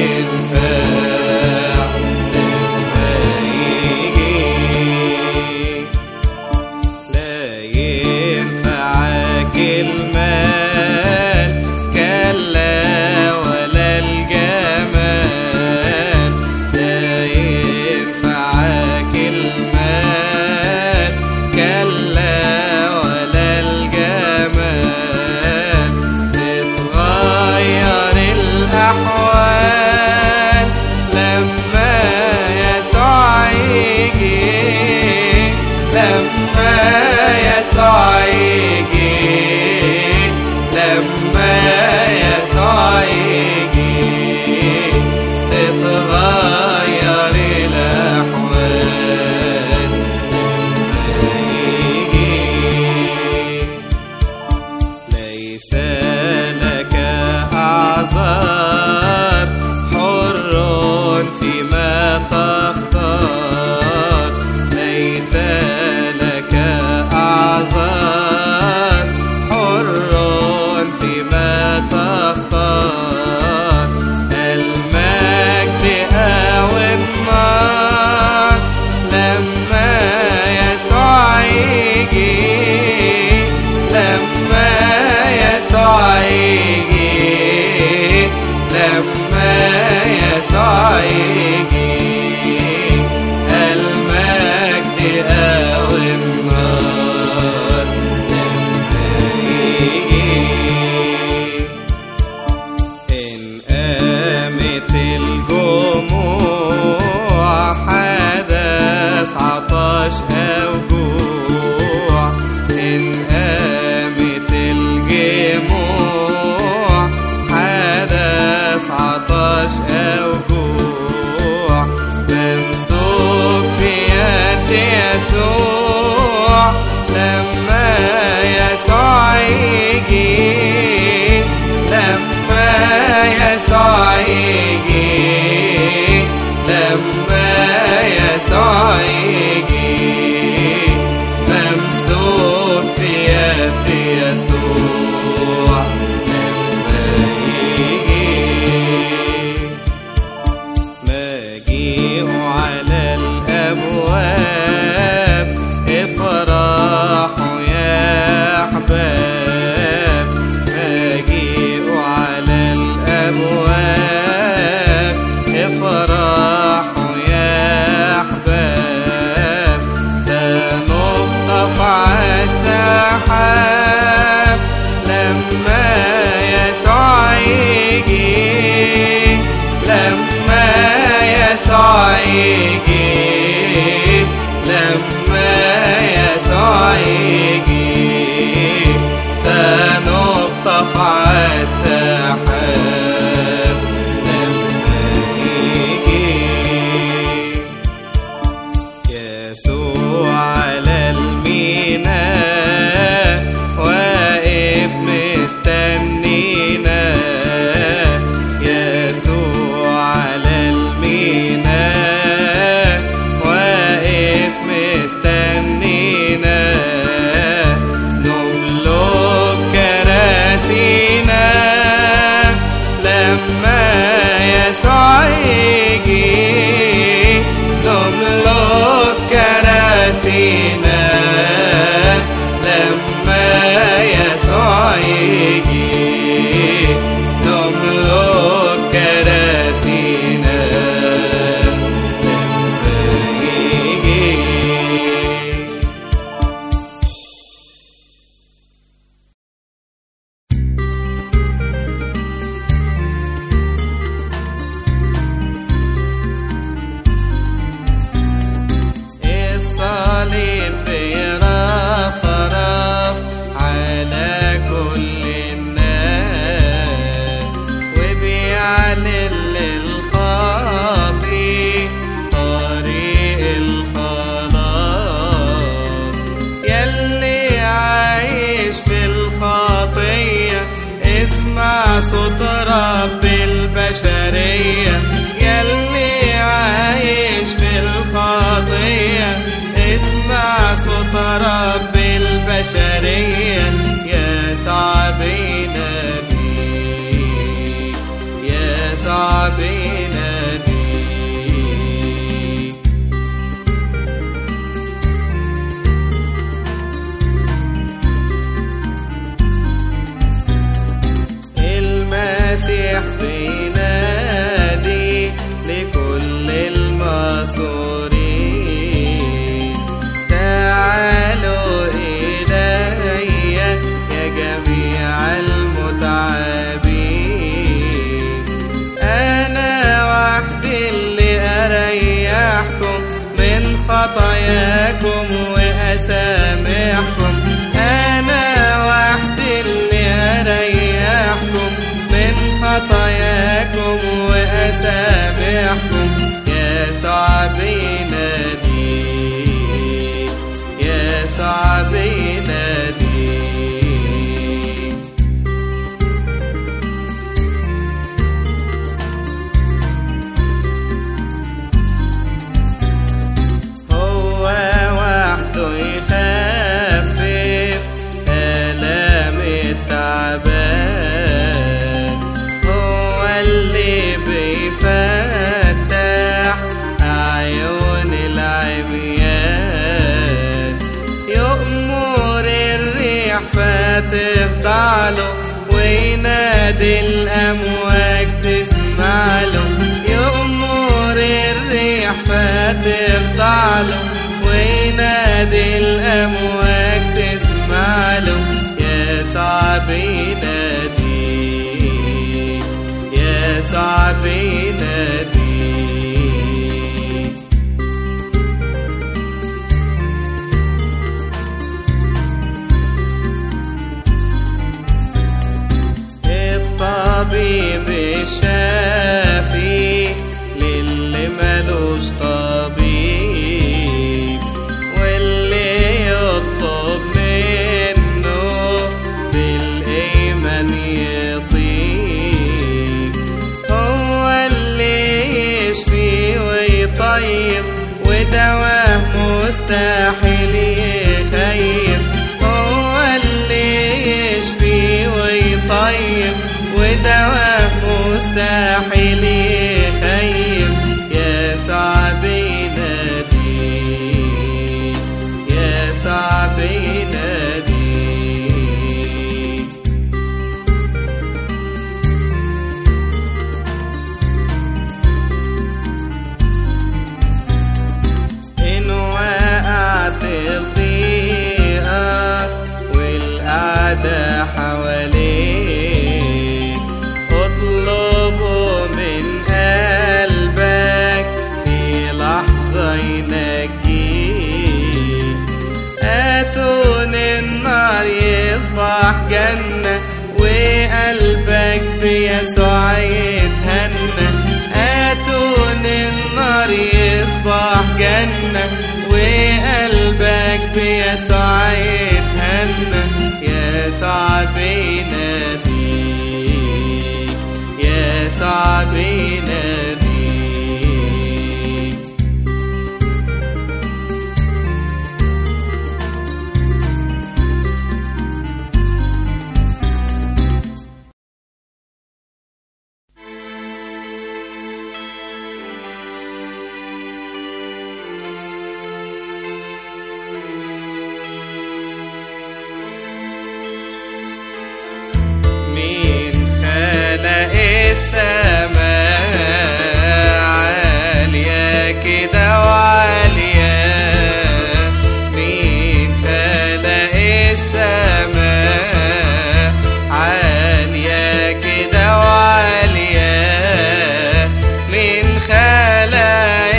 S1: ينفع لما يجي لا ينفعك المال كلا ولا الجمال لا ينفعك المال كلا ولا الجمال تتغير الأحوال لما يسوع يجي لما يسوع يجي لما يسوع يجي تتغير الأحوال لما يجي ليس لك أعذار حر فيما تختار
S2: يسوع يجي لما يسوع يجي لما يسوع يجي المجد أو النار لما يجي إن قامت الجموع حدث عطش أو جوع إن قامت الجموع حدث عطش أو جوع ممسوك في يد يسوع لما يسوع يجي لما يسوع يجي لما يسوع يجي ممسوك في يد يسوع لما يجي مجيء على الأبواب افرحوا يا أحباب مجيء على الأبواب افرحوا يا أحباب سنخطف على السحاب لما يسوع يجي لما يسوع يجي لما يسوع يجي سنخطف على السحاب لما يجي يسوع على الميناء واقف مستنينا يسوع على الميناء واقف مستنينا نملك كراسينا لما يسوع يجي نملك كراسينا لما يسوع يجي نملك كراسينا لما يجي الصليب بيرف رف على كل الناس وبيعلن للخاطي طريق الخلاص يلي عايش في الخطية اسمع صوت رب البشرية يلي عايش في الخطية اسمع صوت رب البشرية يا صعب نبي يا صعب نبي المسيح بينادي لكل المصورين تعالوا إلي يا جميع المتعبين أنا وحدي اللي أريحكم من خطاياكم وأسامحكم أنا وحدي اللي أريحكم من خطاياكم وأسامحكم يسوع بينادي يسوع بينادي هو وحده يخفف آلام التعبان هو اللي بيفتح أعين العيان فتخضع له وينادي الأمواج تسمع له يأمر الريح فتخضع له وينادي الأمواج تسمع له يسوع بينادي يسوع بينادي الطبيب الشافي للي ملوش طبيب واللي يطلب منه بالإيمان يطيب هو اللي يشفي ويطيب ودواه مستحيل يخيب هو اللي يشفي ويطيب ودواه مستحيل يخيب يسوع بينادي يسوع بينادي إن وقعت الضيقة والقعدة حواليك اطلبه من قلبك في لحظة ينجيك أتون النار يصبح جنة وقلبك بيسوع يتهنى أتون النار يصبح جنة وقلبك بيسوع يتهنى يسوع بينادي يسوع بينادي مين خلق السماء عالية كده وعالية مين خلق السماء عالية كده وعالية مين خلق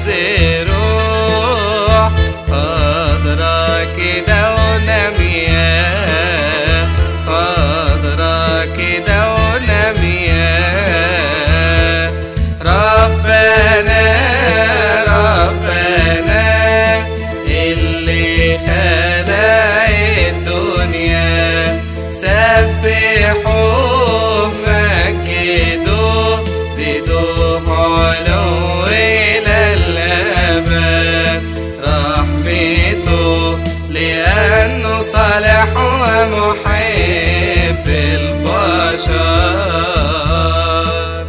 S2: الزروع خضرا كده ونامية خضرا كده ونامية ربنا ربنا اللي خلق الدنيا سبحوه مجدوه زيدوه علو إلى الأبد رحمته لأنه صالح ومحب البشر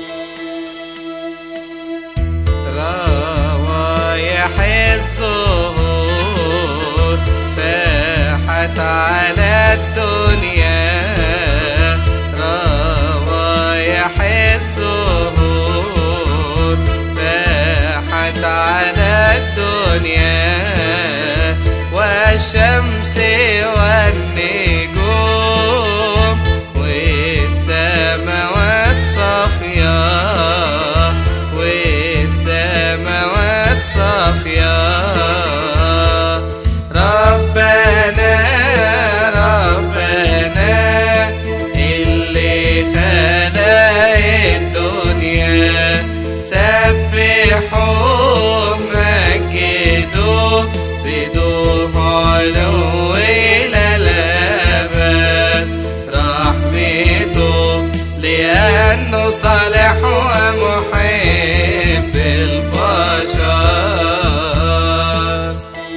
S2: روايح الزهور فاحت على الدنيا روايح الزهور فاحت على الدنيا والشمس والنجوم والسماوات صافية والسماوات صافية ربنا ربنا اللي خلق الدنيا سبحوه مجدوه زيدوه علو إلى الأبد رحمته لأنه صالح ومحب البشر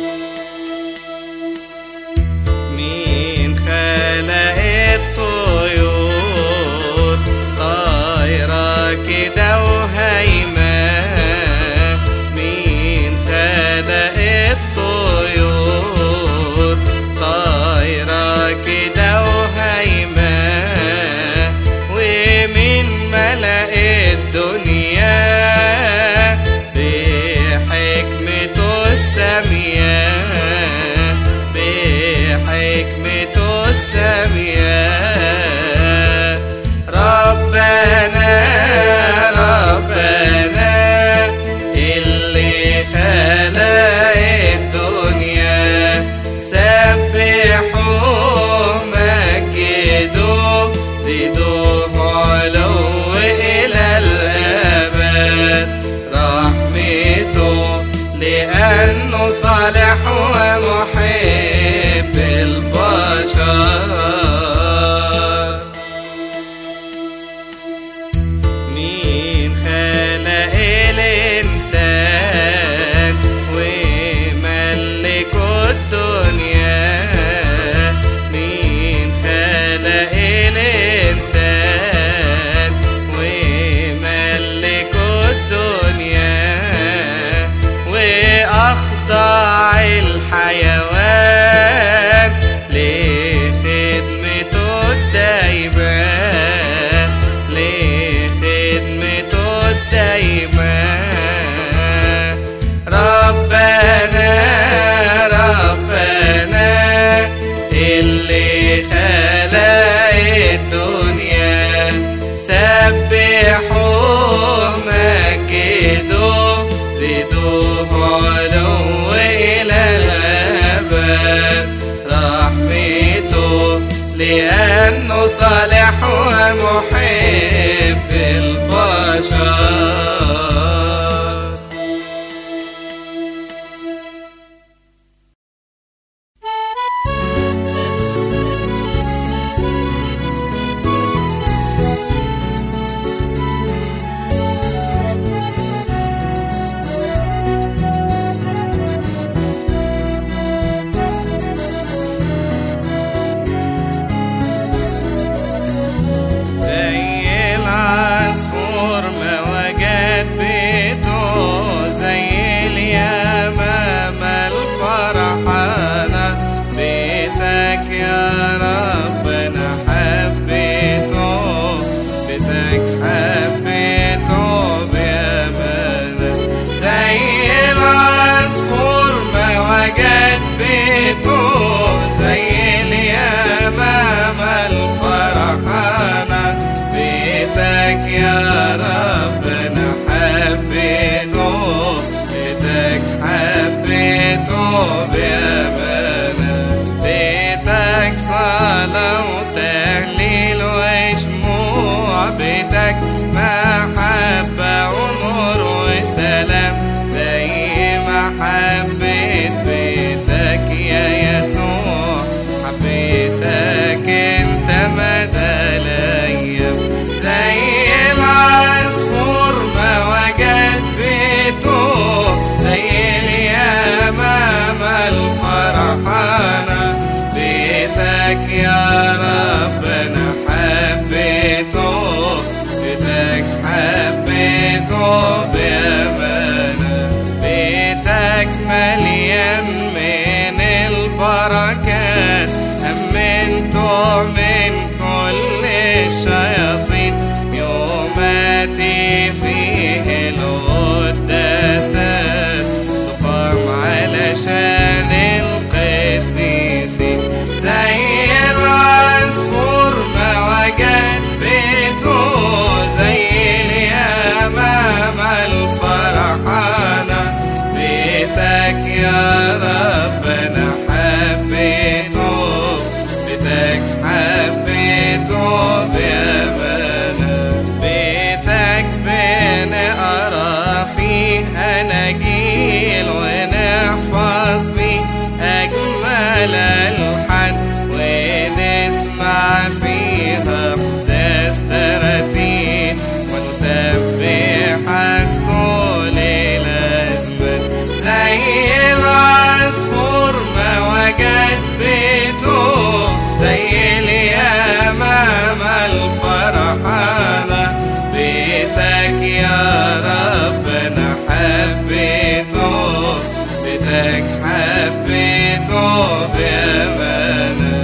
S2: مين خلق الطيور طايرة كده وهايمة مين خلق الطيور صالح ومحب البشر مين خلق الإنسان وملك الدنيا مين خلق الإنسان وملك الدنيا وأخضع الحيوان لخدمته الدايمة لخدمته الدايمة ربنا ربنا اللي خلق الدنيا سبحوه مجدوه زيدوه علو إلى الأبد رحمته لأنه صالح ومحب البشر زي العصفور ما وجد بيته زي اليمامة الفرحانة بيتك يا رب انا حبيته بيتك حبيته بأمانة زي العصفور ما وجد بيته زي اليمامة الفرحانة بيتك يا رب انا حبيته بيتك حبيته بأمانة بيتك صلاة وتهليل وشموع بيتك محبة ونور وسلام زي ما حبيت بيتك يا يسوع حبيتك انت مدى الايام زي العصفور ما وجد بيته زي اليمامة الفرحانة بيتك يا رب انا حبيته بيتك حبيته بأمانة بيتك مليان من البركات أمنته من كل الشياطين يوماتي فيه القداسات تقام علشان القديسين زي العصفور ما وجد بيته زي اليمامة الفرحانة بيتك يا رب انا حبيته بيتك حبيته بأمانة بيتك بنقرا فيه أناجيل ونحفظ فيه أجمل الحن ونسمع فيها أحداث تراتيل ونسبحك طول الأزمان زي العصفور ما وجد بيته زي اليمامة الفرحانة بيتك يا رب انا حبيته بيتك حبيته بأمانة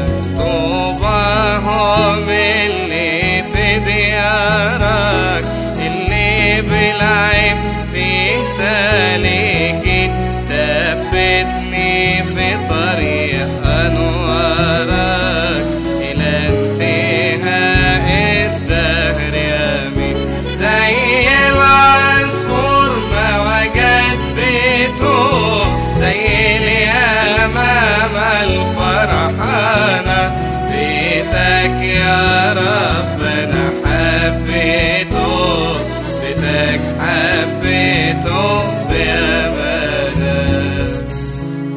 S2: طوباهم اللي في ديارك اللي بالعيب فيه سالكين ثبتني في طريق أنوارك إلى انتهاء الدهر آمين زي العصفور ما وجد بيته زي اليمامة الفرحانة بيتك يا رب انا حبيته بيتك حبيته بأمانة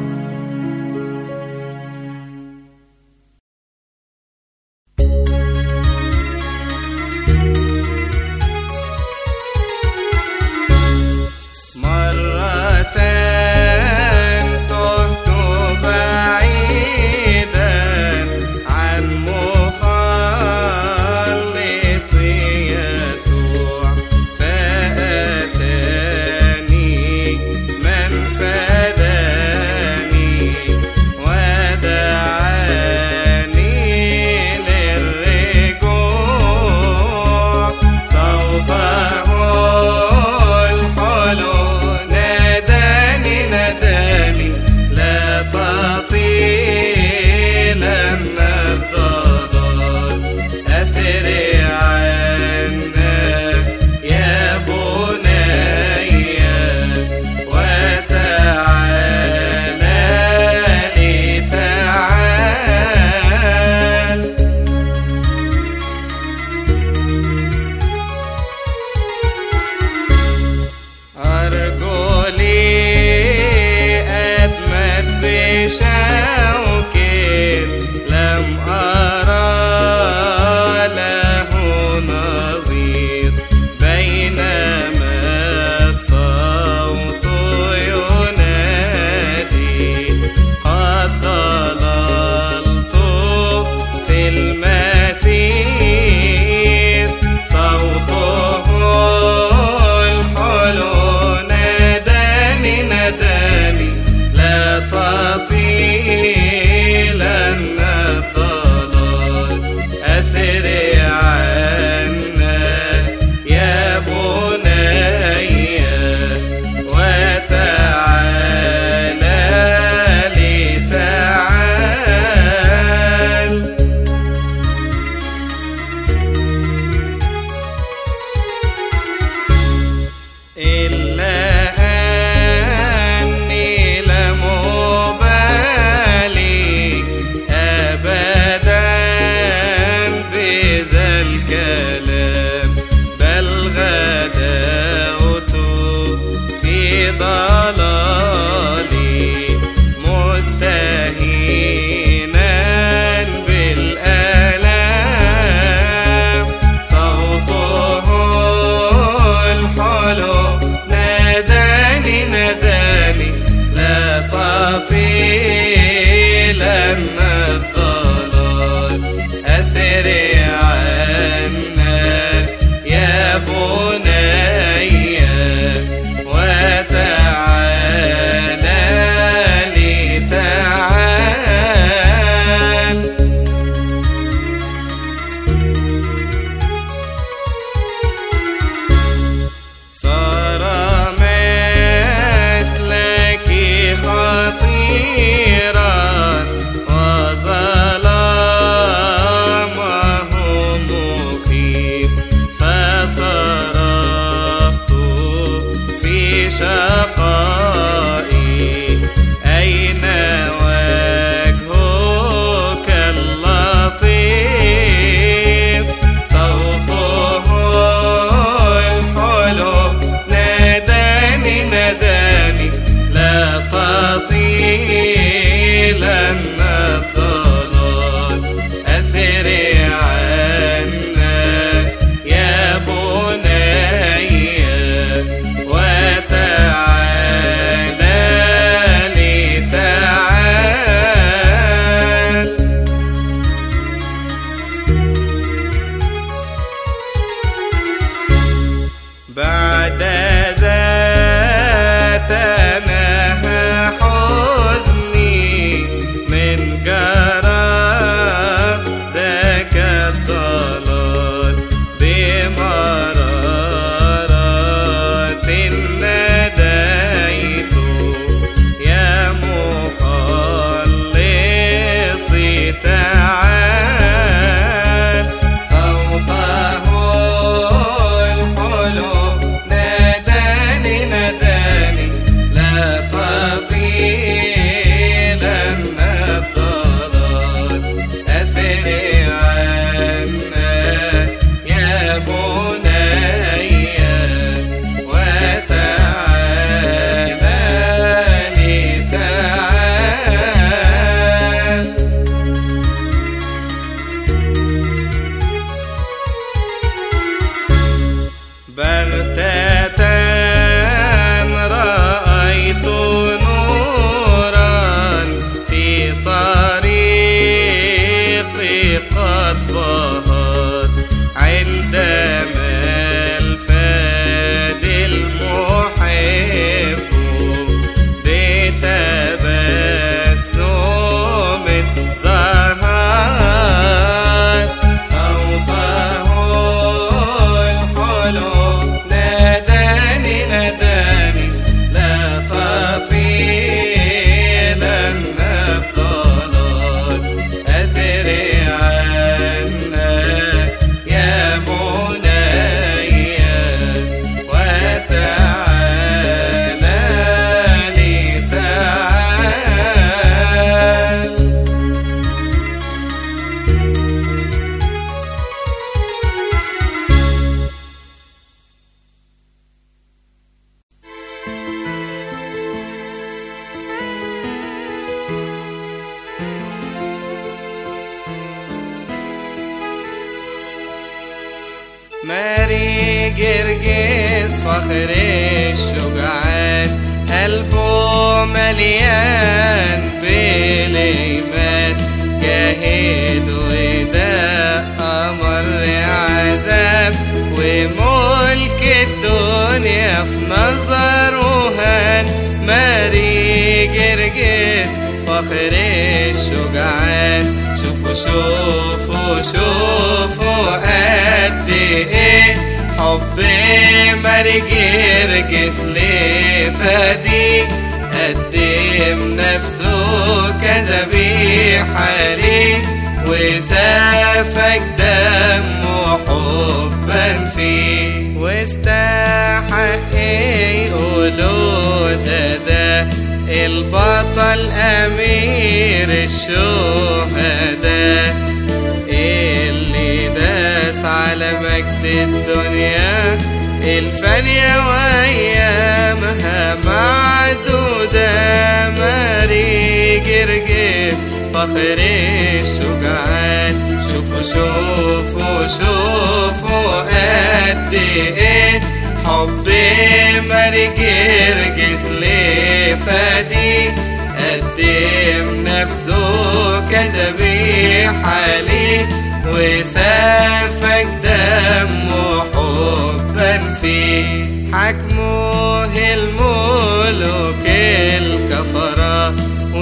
S2: ماري جرجس فخر الشجعان قلبه مليان بالإيمان جاهد وده أمر عذاب وملك الدنيا في نظره هان ماري جرجس فخر الشجعان شوفوا شوفوا شوفوا قد ايه حب ماري جرجس لفدي قدم نفسه كذبيحة ليه وسافك دمه حبا فيه واستحق يقولوا ده ده البطل أمير الشهداء اللي داس على مجد الدنيا الفانية وأيامها معدودة ماري جرجس فخر الشجعان شوفوا شوفوا شوفوا قد ايه حب ماري جرجس لفدي قدم نفسه كذبيحة ليه وسافك دمه حبا فيه حكمه الملوك الكفرة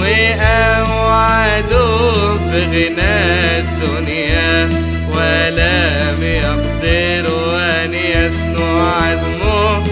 S2: وأوعدوا بغنى الدنيا ولم يقدروا أن يسنوا عزمه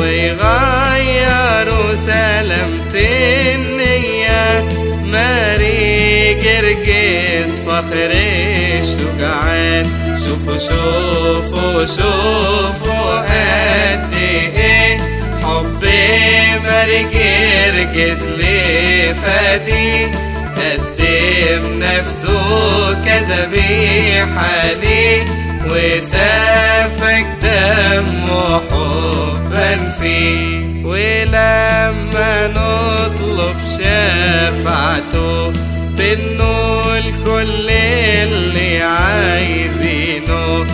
S2: ويغيروا سلامة النية ماري جرجس فخر الشجعان شوفوا شوفوا شوفوا قد ايه حب ماري جرجس لفدي قدم نفسه كذبيحة ليه وسافك دمه حبا فيه ولما نطلب شفاعته بنقول كل اللي عايزينه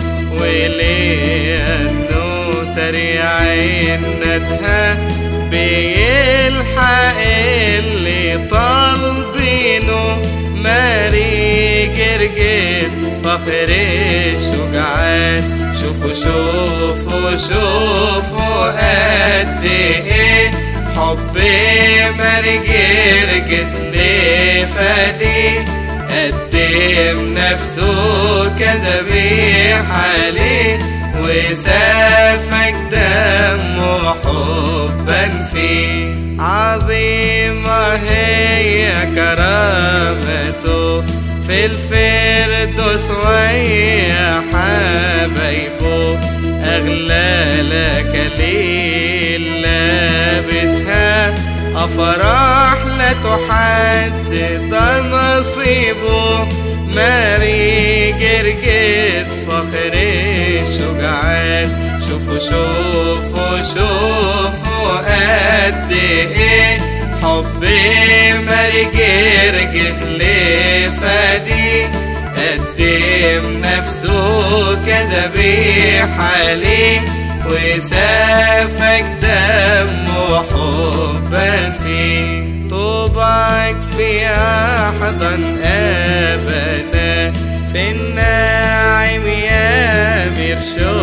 S2: ولأنه سريع الندهة بيلحق اللي طالبينه ماري جرجس فخر الشجعان شوفوا شوفوا شوفوا قد ايه حب ماري جرجس لفدي قدم نفسه كذبيحة ليه وسافك دمه حبا فيه عظيمة هي كرامته في الفردوس ويا حبايبه أغلى لك ليل لابسها أفراح لا تحدد نصيبه ماري جرجس فخر الشجعان شوفوا شوفوا شوفوا قد ايه حب ماري جرجس لفدي قدم نفسه كذبيحة ليه وسافك دمه حبا فيه طوبعك في أحضن أبدا في الناعم يا أمير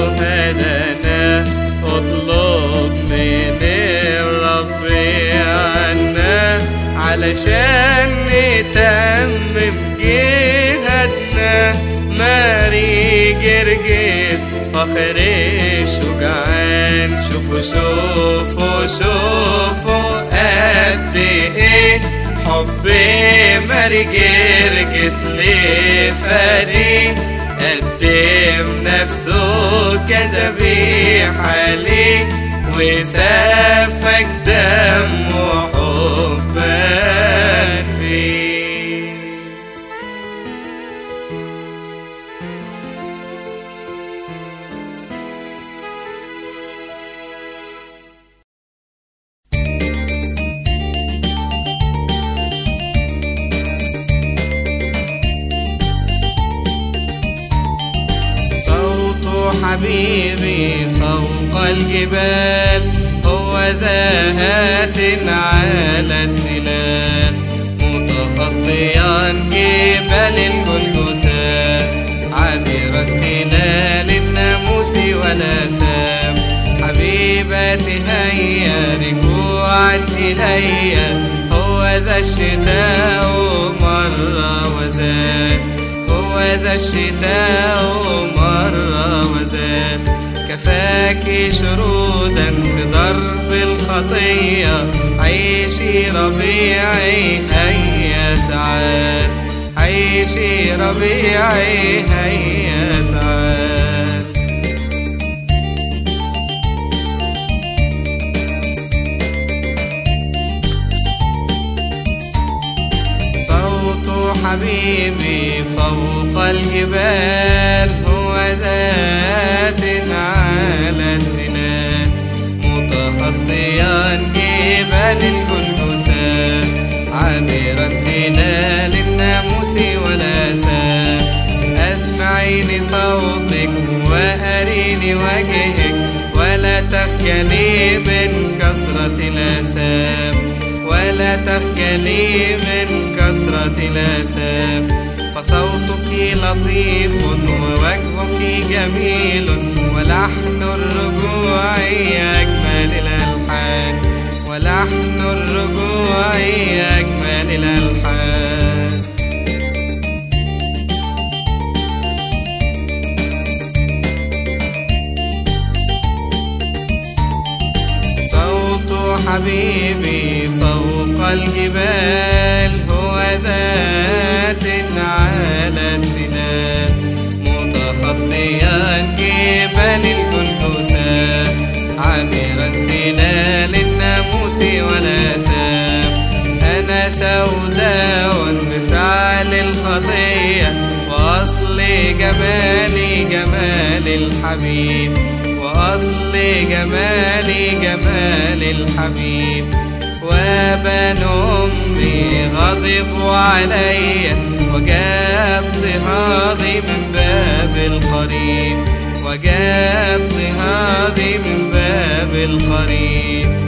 S2: شهدنا اطلب من الرب عنا علشان نتمم جهادنا ماري جرجس فخر الشجعان شوفوا شوفوا شوفوا قد ايه حب ماري جرجس لفريق قدم نفسه كذبيحة ليه وسافك دمه حبا فيه صوت حبيبي فوق الجبال هو ذات على التلال متخطيا جبال الجلجسان عابر التلال الناموس والاسام حبيبتي هيا رجوعا إلي هو ذا الشتاء مرة وزاد هو ذا الشتاء مرة وزاد كفاك شرودا في ضرب الخطية عيشي ربيعي هيا تعال عيشي ربيعي هيا تعال صوت حبيبي فوق الجبال هو ذات على التلال متخطيا جبال الجلجسان عابرا تلال الناموس والاسام اسمعيني صوتك واريني وجهك ولا تخجلي من كثرة الاسام ولا تخجلي من كثرة الآثام فصوتك لطيف ووجهك جميل ولحن الرجوع أجمل الألحان ولحن الرجوع أجمل الألحان صوت حبيبي فوق الجبال هو ذات على التلال متخطيا جبال الجلجسان عابرا تلال الناموس والاسام انا سوداء بفعل الخطيه واصل جمالي جمال الحبيب وأصل جمالي جمال الحبيب وبن أمي غضبوا علي وجاء اضطهادي من باب القريب وجاء اضطهادي من باب القريب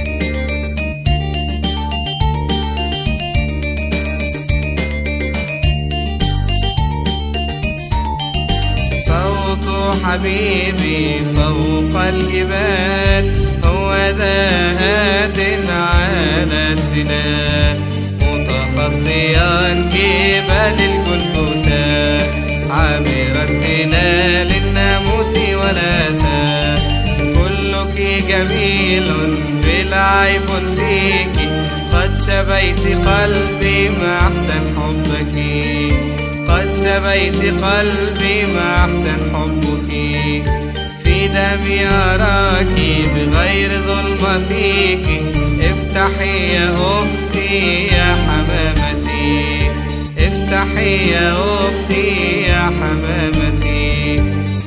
S2: صوت حبيبي فوق الجبال هو ذات على التلال متخطيا جبال الجلجسان عابر التلال الناموس والاسام كلك جميل بلا عيب فيك قد سبيت قلبي مع احسن حبك قد سبيت قلبي مع أحسن حبك في دمي أراك بغير ظلم فيك افتحي يا أختي يا حمامتي افتحي يا أختي يا حمامتي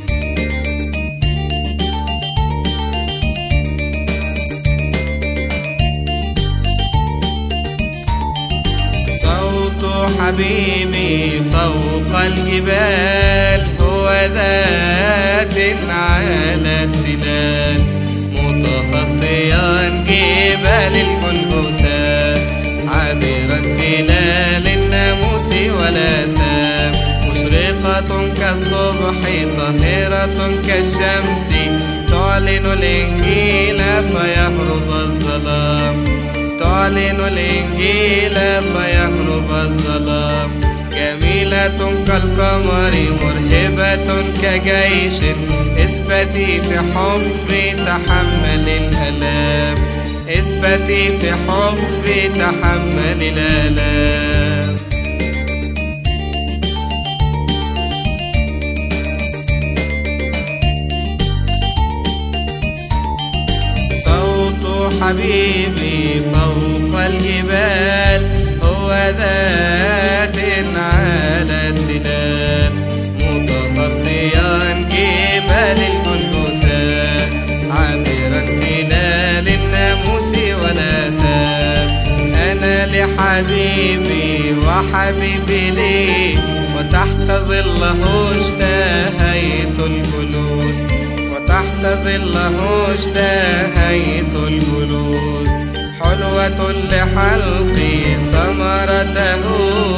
S2: صوت حبيبي فوق الجبال هو ذات على التلال متخطيا جبال الجلجسان عابرا تلال الناموس والاسام مشرقة كالصبح طاهرة كالشمس تعلن الإنجيل فيهرب الظلام تعلن الإنجيل فيهرب الظلام جميلة كالقمر مرهبة كجيش اثبتي في حبي تحمل الآلام اثبتي في حبي تحمل الآلام صوت حبيبي فوق الجبال هو ذات على التلال متخطيا جبال الجلجسان عابرا تلال الناموس والاسام انا لحبيبي وحبيبي لي وتحت ظله اشتهيت الجلوس وتحت ظله اشتهيت الجلوس حلوة لحلقي ثمرته